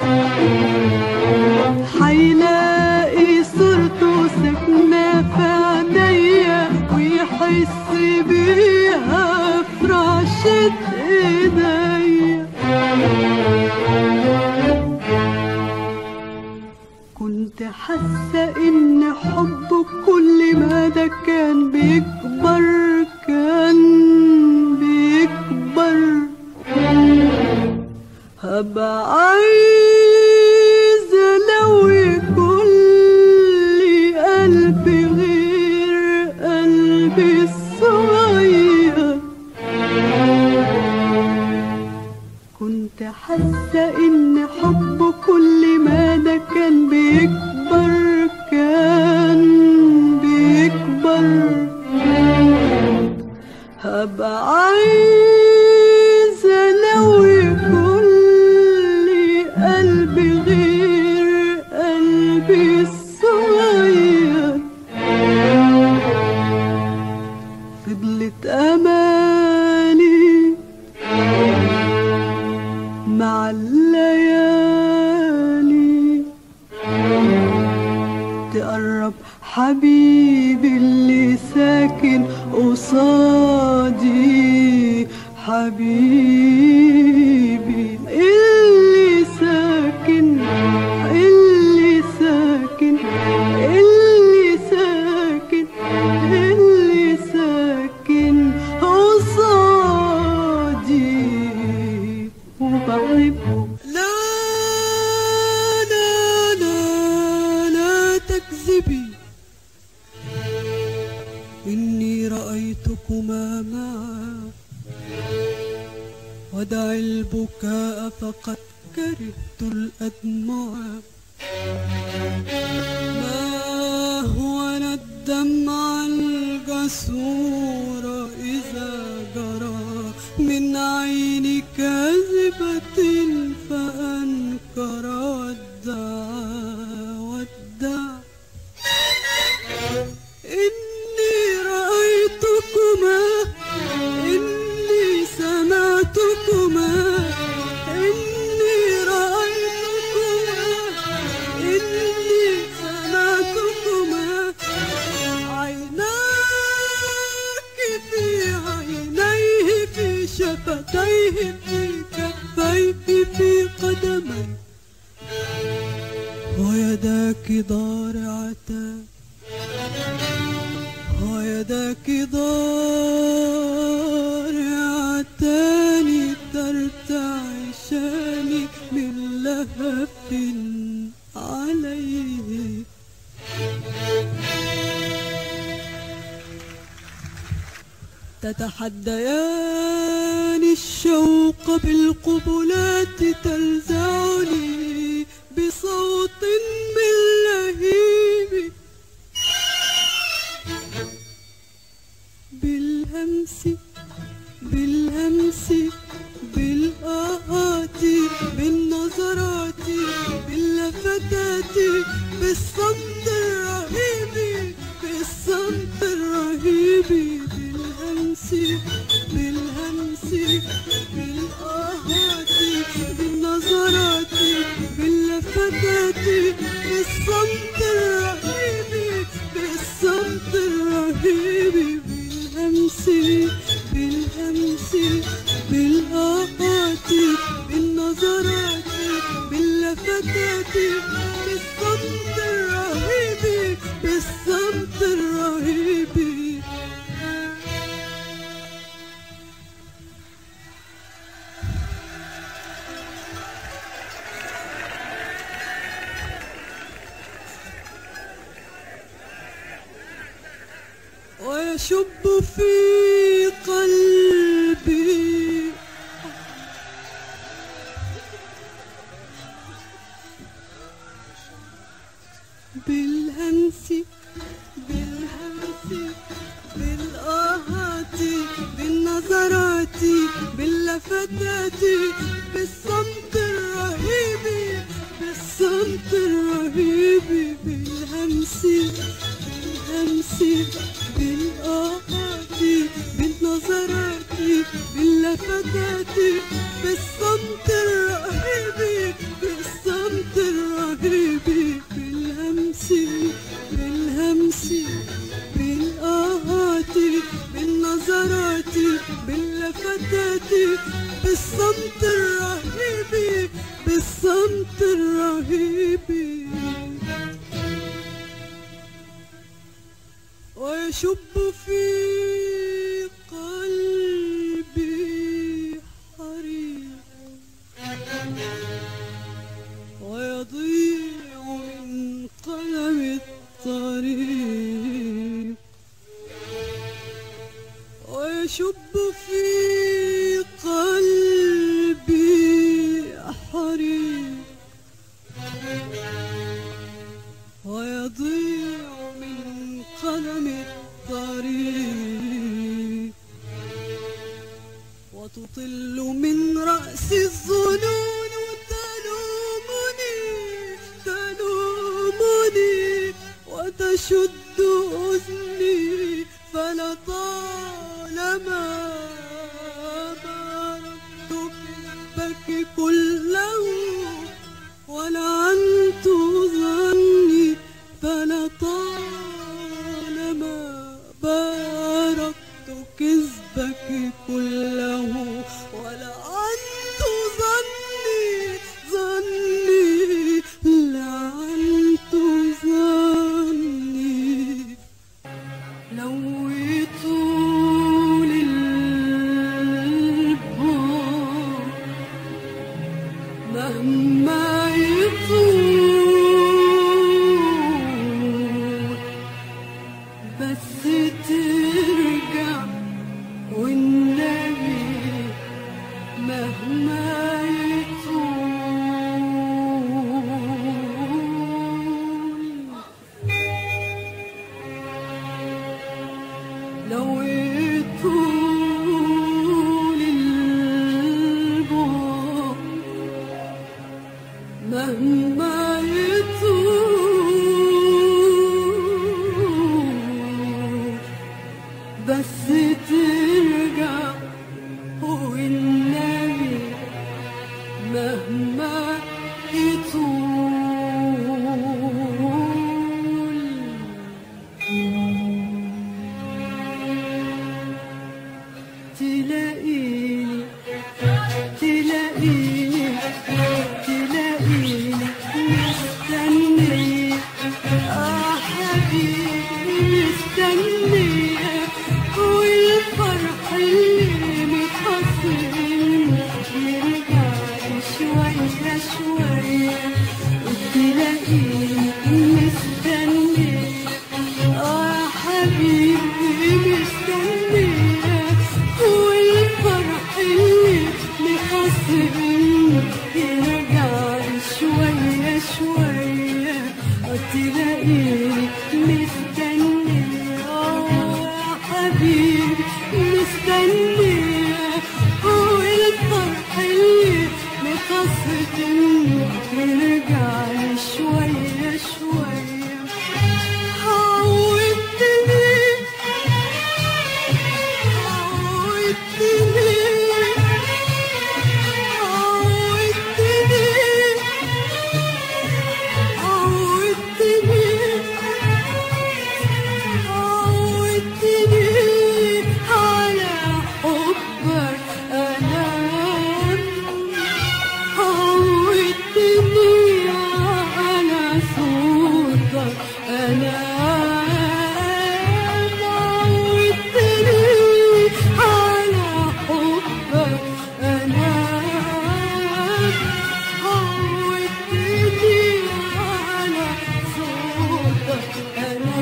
A: حيلاقي صورته ساكنة في عينيا ويحس بيها في رعشة ايديا كنت حاسة ان حبه كل ما ده كان بيكبر كان بيكبر هبقى عايزة لو يكون لي قلب غير قلبي الصغير كنت حاسة إن حبه كل ما ده كان بيكبر كان بيكبر هبقى عايزة لو يكون لي قلب غير قلبي الصغير فضلت أماني مع الليالي تقرب حبيبي اللي ساكن قصادي حبيبي اللي ساكن اللي ساكن اللي ساكن اللي ساكن قصادي وبحبه
C: لا لا لا لا تكذبي إني رأيتكما معا ودع البكاء فقد كرهت الأدمع ما هو الدمع الجسور إذا جرى من عين كاذبة فأنكر والدعا والدعا إني رأيتكما إني سمعتكما إني رأيتكما إني سمعتكما عيناك في عينيه في شفتيه في كفيه في قدميه ويداك ضارعتان ويداك ضارع تاني ترتعشاني من لهف عليه تتحديان الشوق بالقبلات تلزعني بصوت من لهيب بالهمس بالهمس بالآهات بالنظرات باللفتات بالصمت الرهيب بالصمت الرهيب بالهمس بالهمس بالآهات بالنظرات باللفتات بالصمت الرهيب بالصمت الرهيب بالهمس بالهمس بالآهات بالنظرات باللفتات بالصمت الرهيب بالصمت الرهيب ويشب في قلبي بالهمس بالهمس بالآهات بالنظرات باللفتات بالصمت الرهيب بالصمت الرهيب بالهمس بالهمس بالآهات بالنظرات باللفتات بالصمت الرهيب بالصمت الرهيب بالهمس بالهمس بالآهات بالنظرات باللفتات بالصمت الرهيب بالصمت الرهيب ويشب في قلبي حريق ويضيع من قلم الطريق ويشب في قلبي حريق ويضيع من قلم الطريق وتطل من رأس الظنون تلومني تلومني وتشد أذني فلطالما باركت كذبك كله ولعنت ظني فلطالما باركت كذبك كله ولعنت ظني ظني لعنت ظني لويت للبار مهما يطول بس ترجع والنبي مهما يطول لو يطول البعد مهما يطول بس ترجع والنبي مهما يطول تلاقيني تلاقيني تلاقيني شوية وتلاقيني مستنية آه يا حبيبي مستنية والفرح اللي مقصد ترجع شوية شوية عودتني عودتني عودتني عودتني عودتني على حبك أنا عودتني على صوتك أنا عودتني على حبك أنا عودتني على صوتك أنا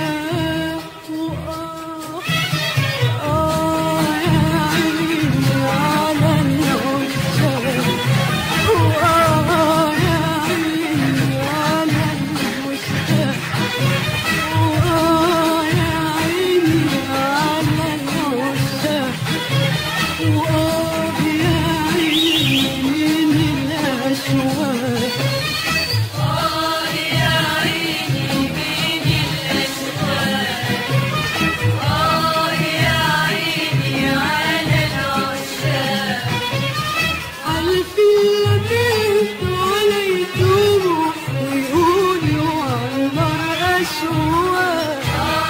C: وآه آه يا عيني على العشاق وآه يا عيني على المشتاق وآه يا عيني على العشاق وآه يا عيني من الأشواق عالفين لكيت ولا يتوبوا ويقولوا عالنار أشواق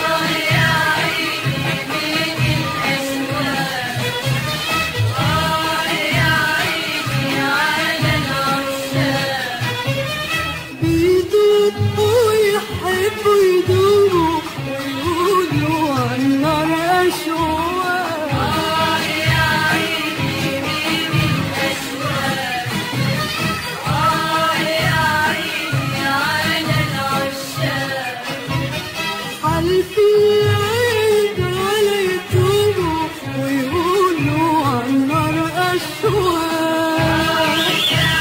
C: بيدوبوا ويحبوا يدوبوا ويقولوا عالنار أشواق عالفين عيد ولا يتوبوا ويقولوا عالنار أشواق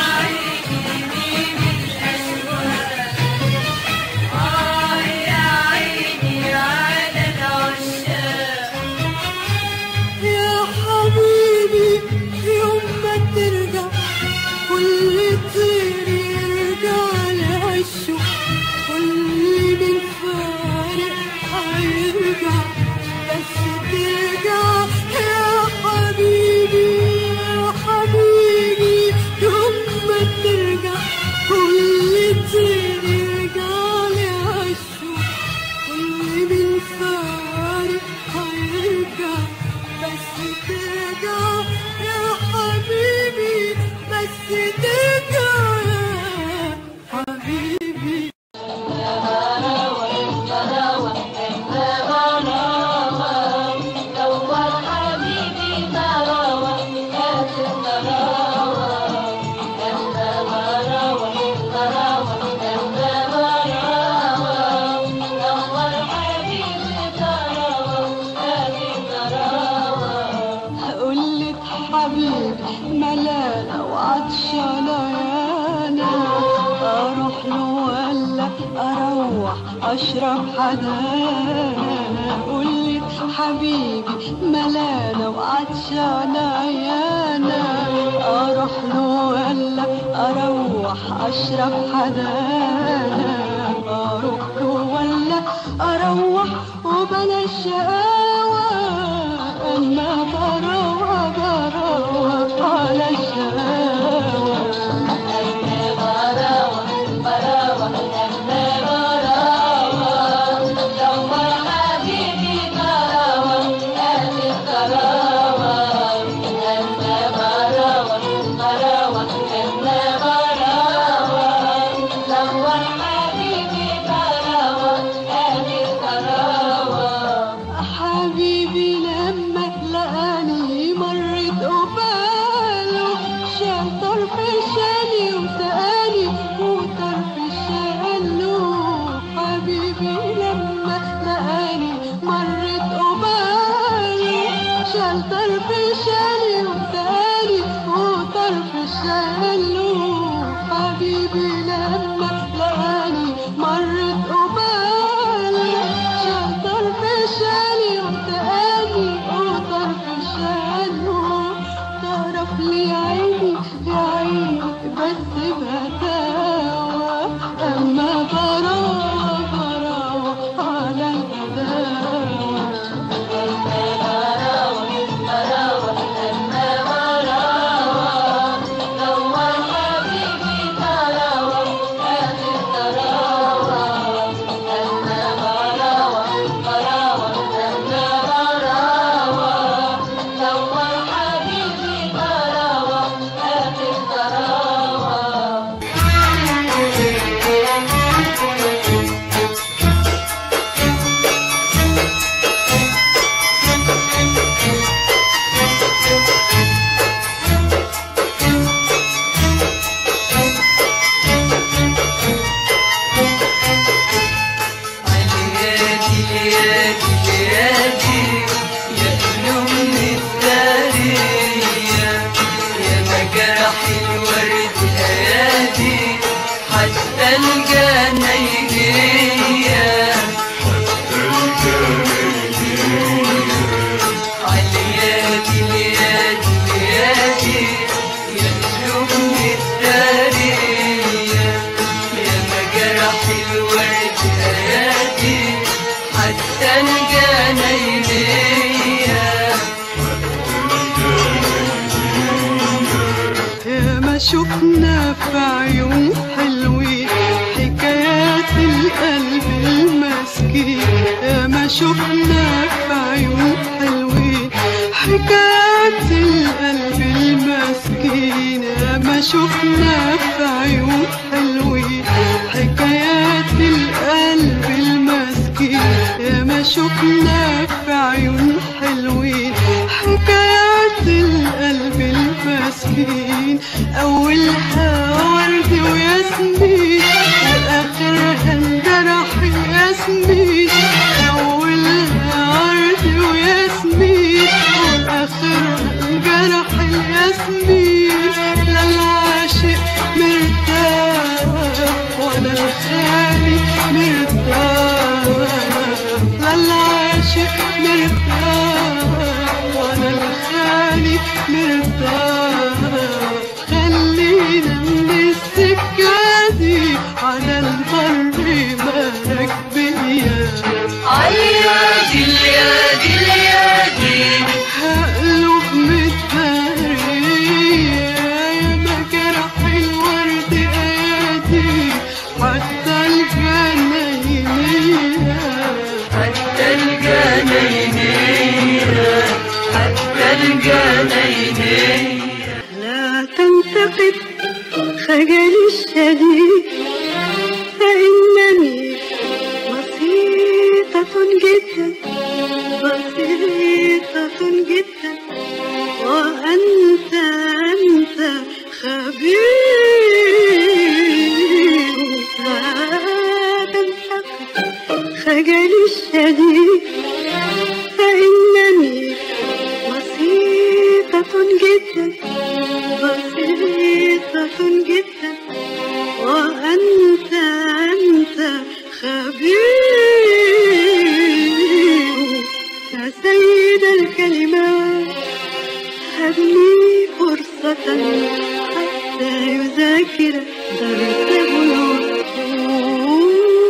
C: يا حبيبي يوم ما ترجع كل طير يرجع لعشه كل من فارق هيرجع بس ترجع يا حبيبي يا حبيبي يوم ما ترجع كل طير يرجع لعشه كل من فارق هيرجع بس ترجع يا حبيبي بس ترجع يا حبيبي قلت حبيبي ملانة وعطشانة يانا أروح له ولا أروح أشرب حدانا قلت حبيبي ملانة وعطشانة يانا أروح له ولا أروح أشرب حدانا أروح له ولا أروح وبلاش شقاوة أما بروح بروح على الشقاوة حبيبي لما لقاني
D: الجنينية علياتي لياتي لياتي يا قلوبني الدارية يا مجرح الورد آياتي حتى الجنينية
A: يا ما شفنا في عيون حلوين حكايات القلب المسكين يا ما شفنا في عيون حلوين حكايات القلب المسكين يا ما شفنا في عيون حلوين حكايات القلب المسكين يا ما شفنا في عيون حلوين حكايات القلب المسكين أولها ورد وياسمين وآخرها انجرح ياسمين أولها ورد وياسمين وآخرها انجرح الياسمين لا العاشق مرتاح ولا الخالي مرتاح لا العاشق مرتاح ولا الخالي مرتاح خلينا من السكة دي على البر مالك بيا
D: عيادي اليادي اليادي
A: هقلب متهرية يا مجرح الورد آدي حتى الجنينية
D: حتى الجنينية حتى الجنينية
C: لا تنتقد خجلي الشديد فإنني بسيطة جدا بسيطة جدا وأنت أنت خبير لا تنتقد خجلي الشديد فإنني بسيطة جدا بسيطة جدا وأنت أنت خبير يا سيد الكلمات هب لي فرصة حتى يذاكر درسه العقول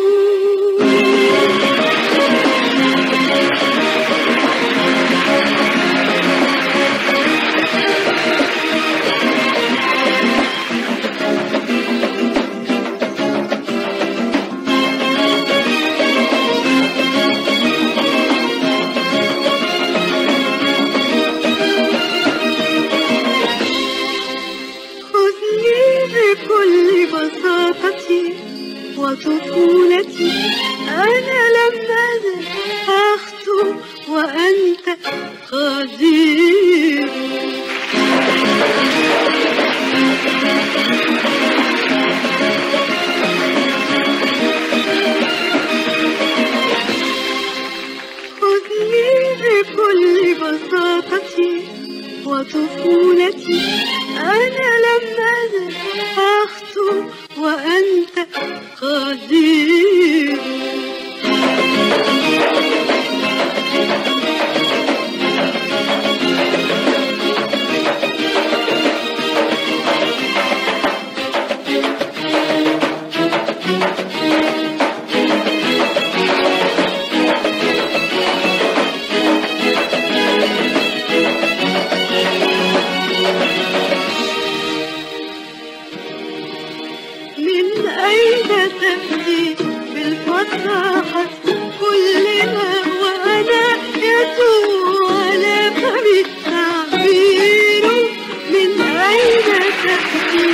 C: خذني بكل بساطتي وطفولتي أنا لم أزل أخطو وأنت قدير خذني بكل بساطتي وطفولتي أنا لم أزل أخطو وأنت قدير من أين تأتي بالفصاحة كلنا وأنا يتوه على فم التعبير من أين تأتي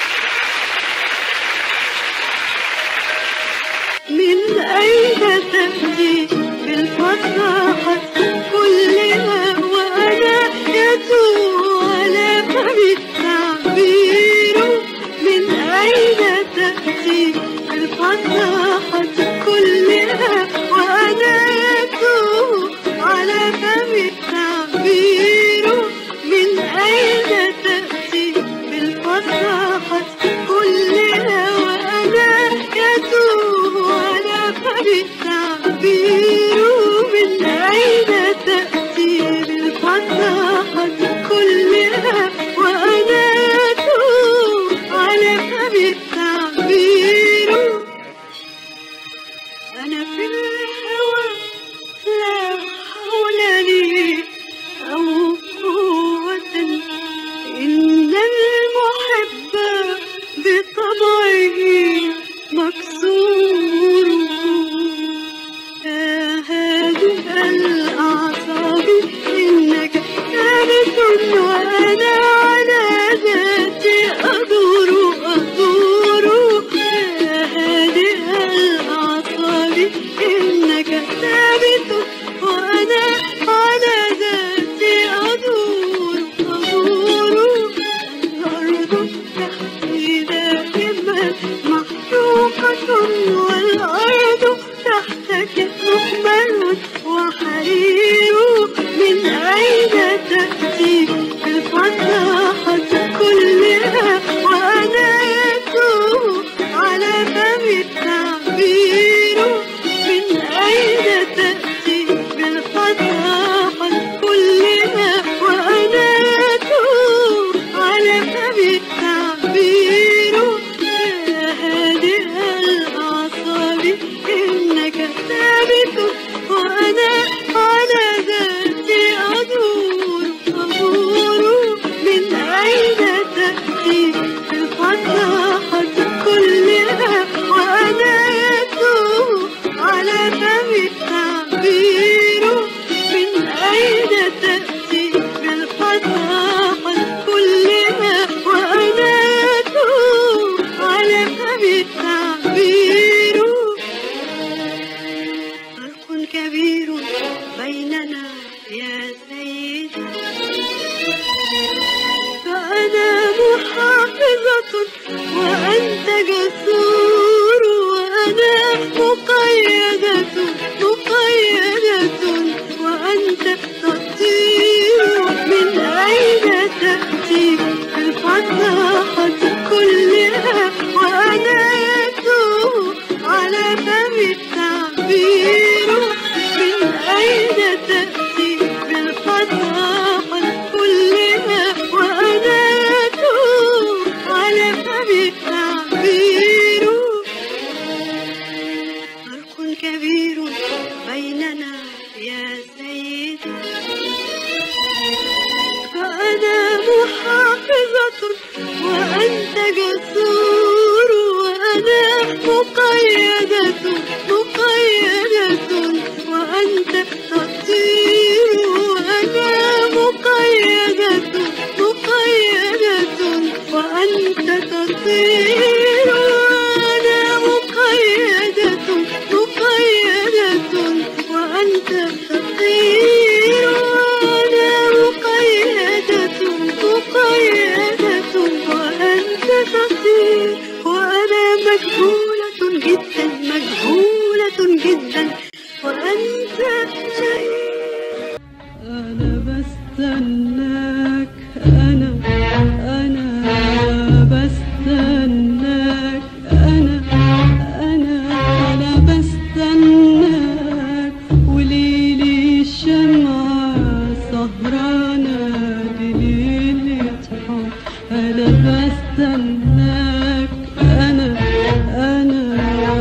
C: من أين تأتي بالفصاحة كلنا وأنا يتوه على فم التعبير من أين تأتي الفصاحة كلها وأنا يتوه على فم التعبير من أين تأتي بالفصاحة كلها وأنا تعبير من أين تأتي بالفصاحة كلها وأنا أتوب على فم التعبير أنا في الهوى لا حول لي أو قوة إن المحب بطبعه مكسور يا هادئ الأعصاب إنك ثابت وأنا على ذاتي أدور أدور يا هادئ الأعصاب إنك ثابت وأنا على ذاتي أدور أدور الأرض تحتي دائما محروقة والأرض تحتك مخمل وحرير من أين تأتي الفصاحة كلها وأنا يتوب على فم التعبير من أين تأتي بالفصاحة كلها وأنا يتوب على فم التعبير يا هادئ الأعصاب إنك ثابت وأنا على ذاتي أدور أدور من أين تأتي الفصاحة كلها وأنا يتوب على فم التعبير من أين تأتي بالفصاحة كلها وأنا يتوب على فم التعبير فرق كبير بيننا يا سيدي فأنا محافظة وأنت جسور وأنا مقيدة مقيدة وأنت تطير من أين تأتي الفصاحة كلها وأنا يتوب على فم التعبير من أين تأتي بالفصاحة كلها وأنا يتوب على فم التعبير فرق كبير بيننا يا سيدي فأنا محافظة وأنت جسور وأنا مقيدة مقيدة وأنت تطير وأنا مقيدة مقيدة وأنت تطير وأنا مقيدة مقيدة وأنت تطير وأنا مقيدة مقيدة وأنت تطير وأنا مجهولة جدا مجهولة جدا وأنت شيء
A: أنا بستناك أنا أنا بستناك أنا أنا أنا بستناك وليلي الشمعة سهرانة لليلة حب أنا بستناك أنا أنا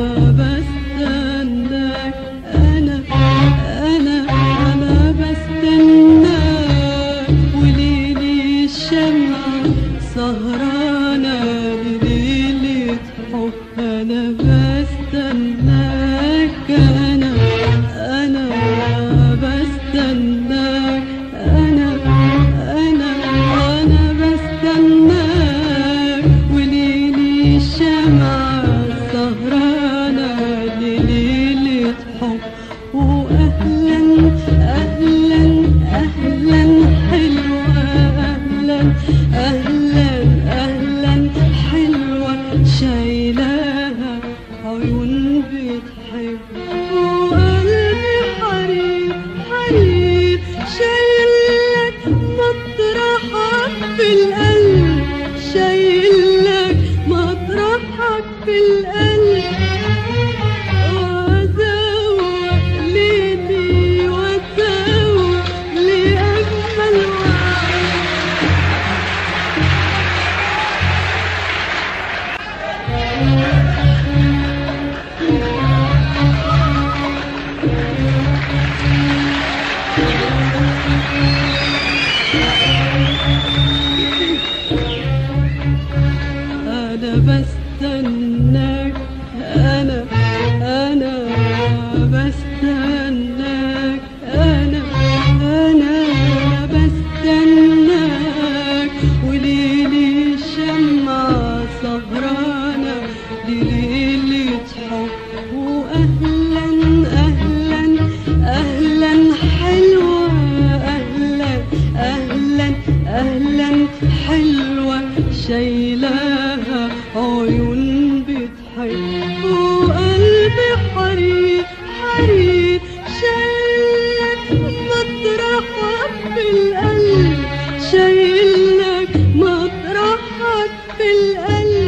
A: بستناك أنا أنا أنا بستناك وليلي الشمعة سهرانة لليلة حب أنا بستناك أنا أنا بستناك أنا أنا أنا بستناك وليلي الشمعة سهرانة لليلة حب وأهلا أهلا أهلا حلوة أهلا أهلا أهلا حلوة شايلاها عيون بتحب وقلبي حرير حرير شايلك مطرحك في القلب شايلك مطرحك في القلب وأزوق أنا بستناك أنا أنا بستناك أنا أنا بستناك وليلي الشمعة سهرانة لليلة حب وأهلا أهلا أهلا حلوة أهلا أهلا أهلا حلوة شايلاها عيون بتحب وقلبي حرير حرير شايلك مطرحك في القلب شايلك مطرحك في القلب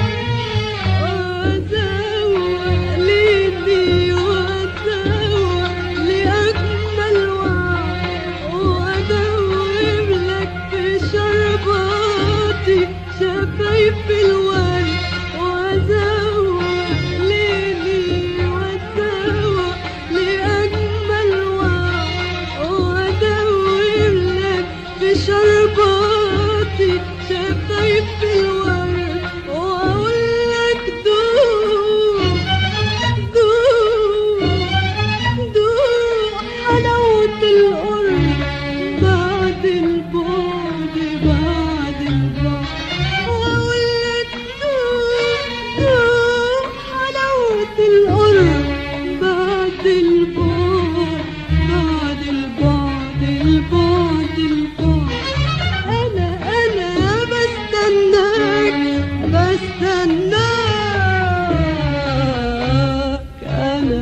A: وأزوق ليلي وأزوق لأجمل وعد وأدوب لك في شرباتي شفايف الورد وأزوق ليلي وأزوق لأجمل وعد وأدوب لك في شرباتي شفايف الورد وأقول لك دوب دوب دوب حلاوة القرب بعد البعد بعد البعد وأقول لك دوب دوب حلاوة القرب بعد البعد بعد البعد البعد البعد أنا أنا بستناك بستناك أنا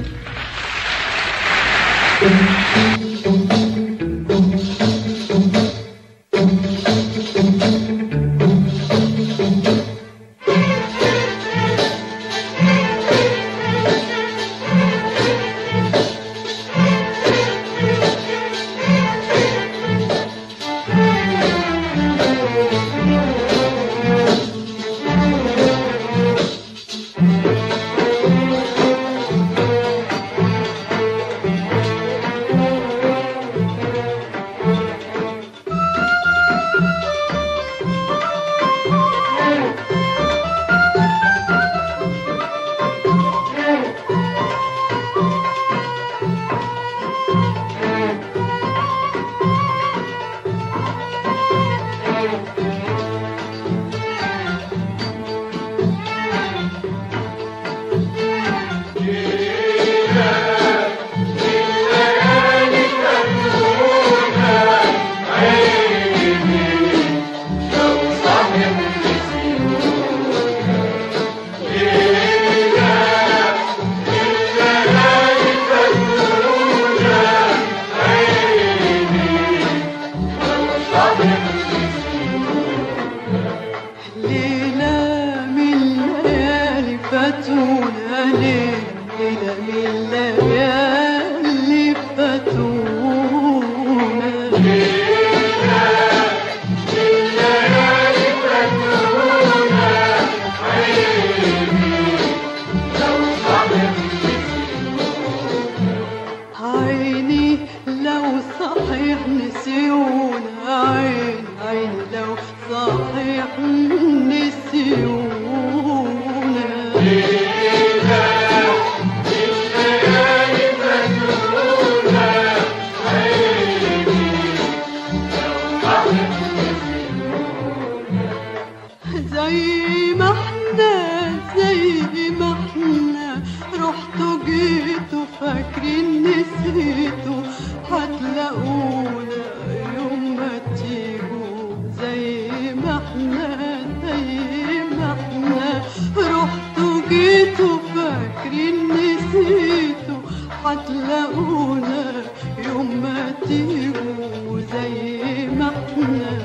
A: ليلة من ليالي فاتونا ليلة ليلة من ليالي فاتونا عيني لو صحيح نسيونا عين عيني لو صحيح نسيونا زي ما احنا زي ما احنا رحتوا جيتوا فاكرين نسيتوا هتلاقونا يوم ما تيجوا زي ما احنا زي ما احنا رحتوا جيتوا فاكرين نسيتوا هتلاقونا يوم ما تيجوا زي ما احنا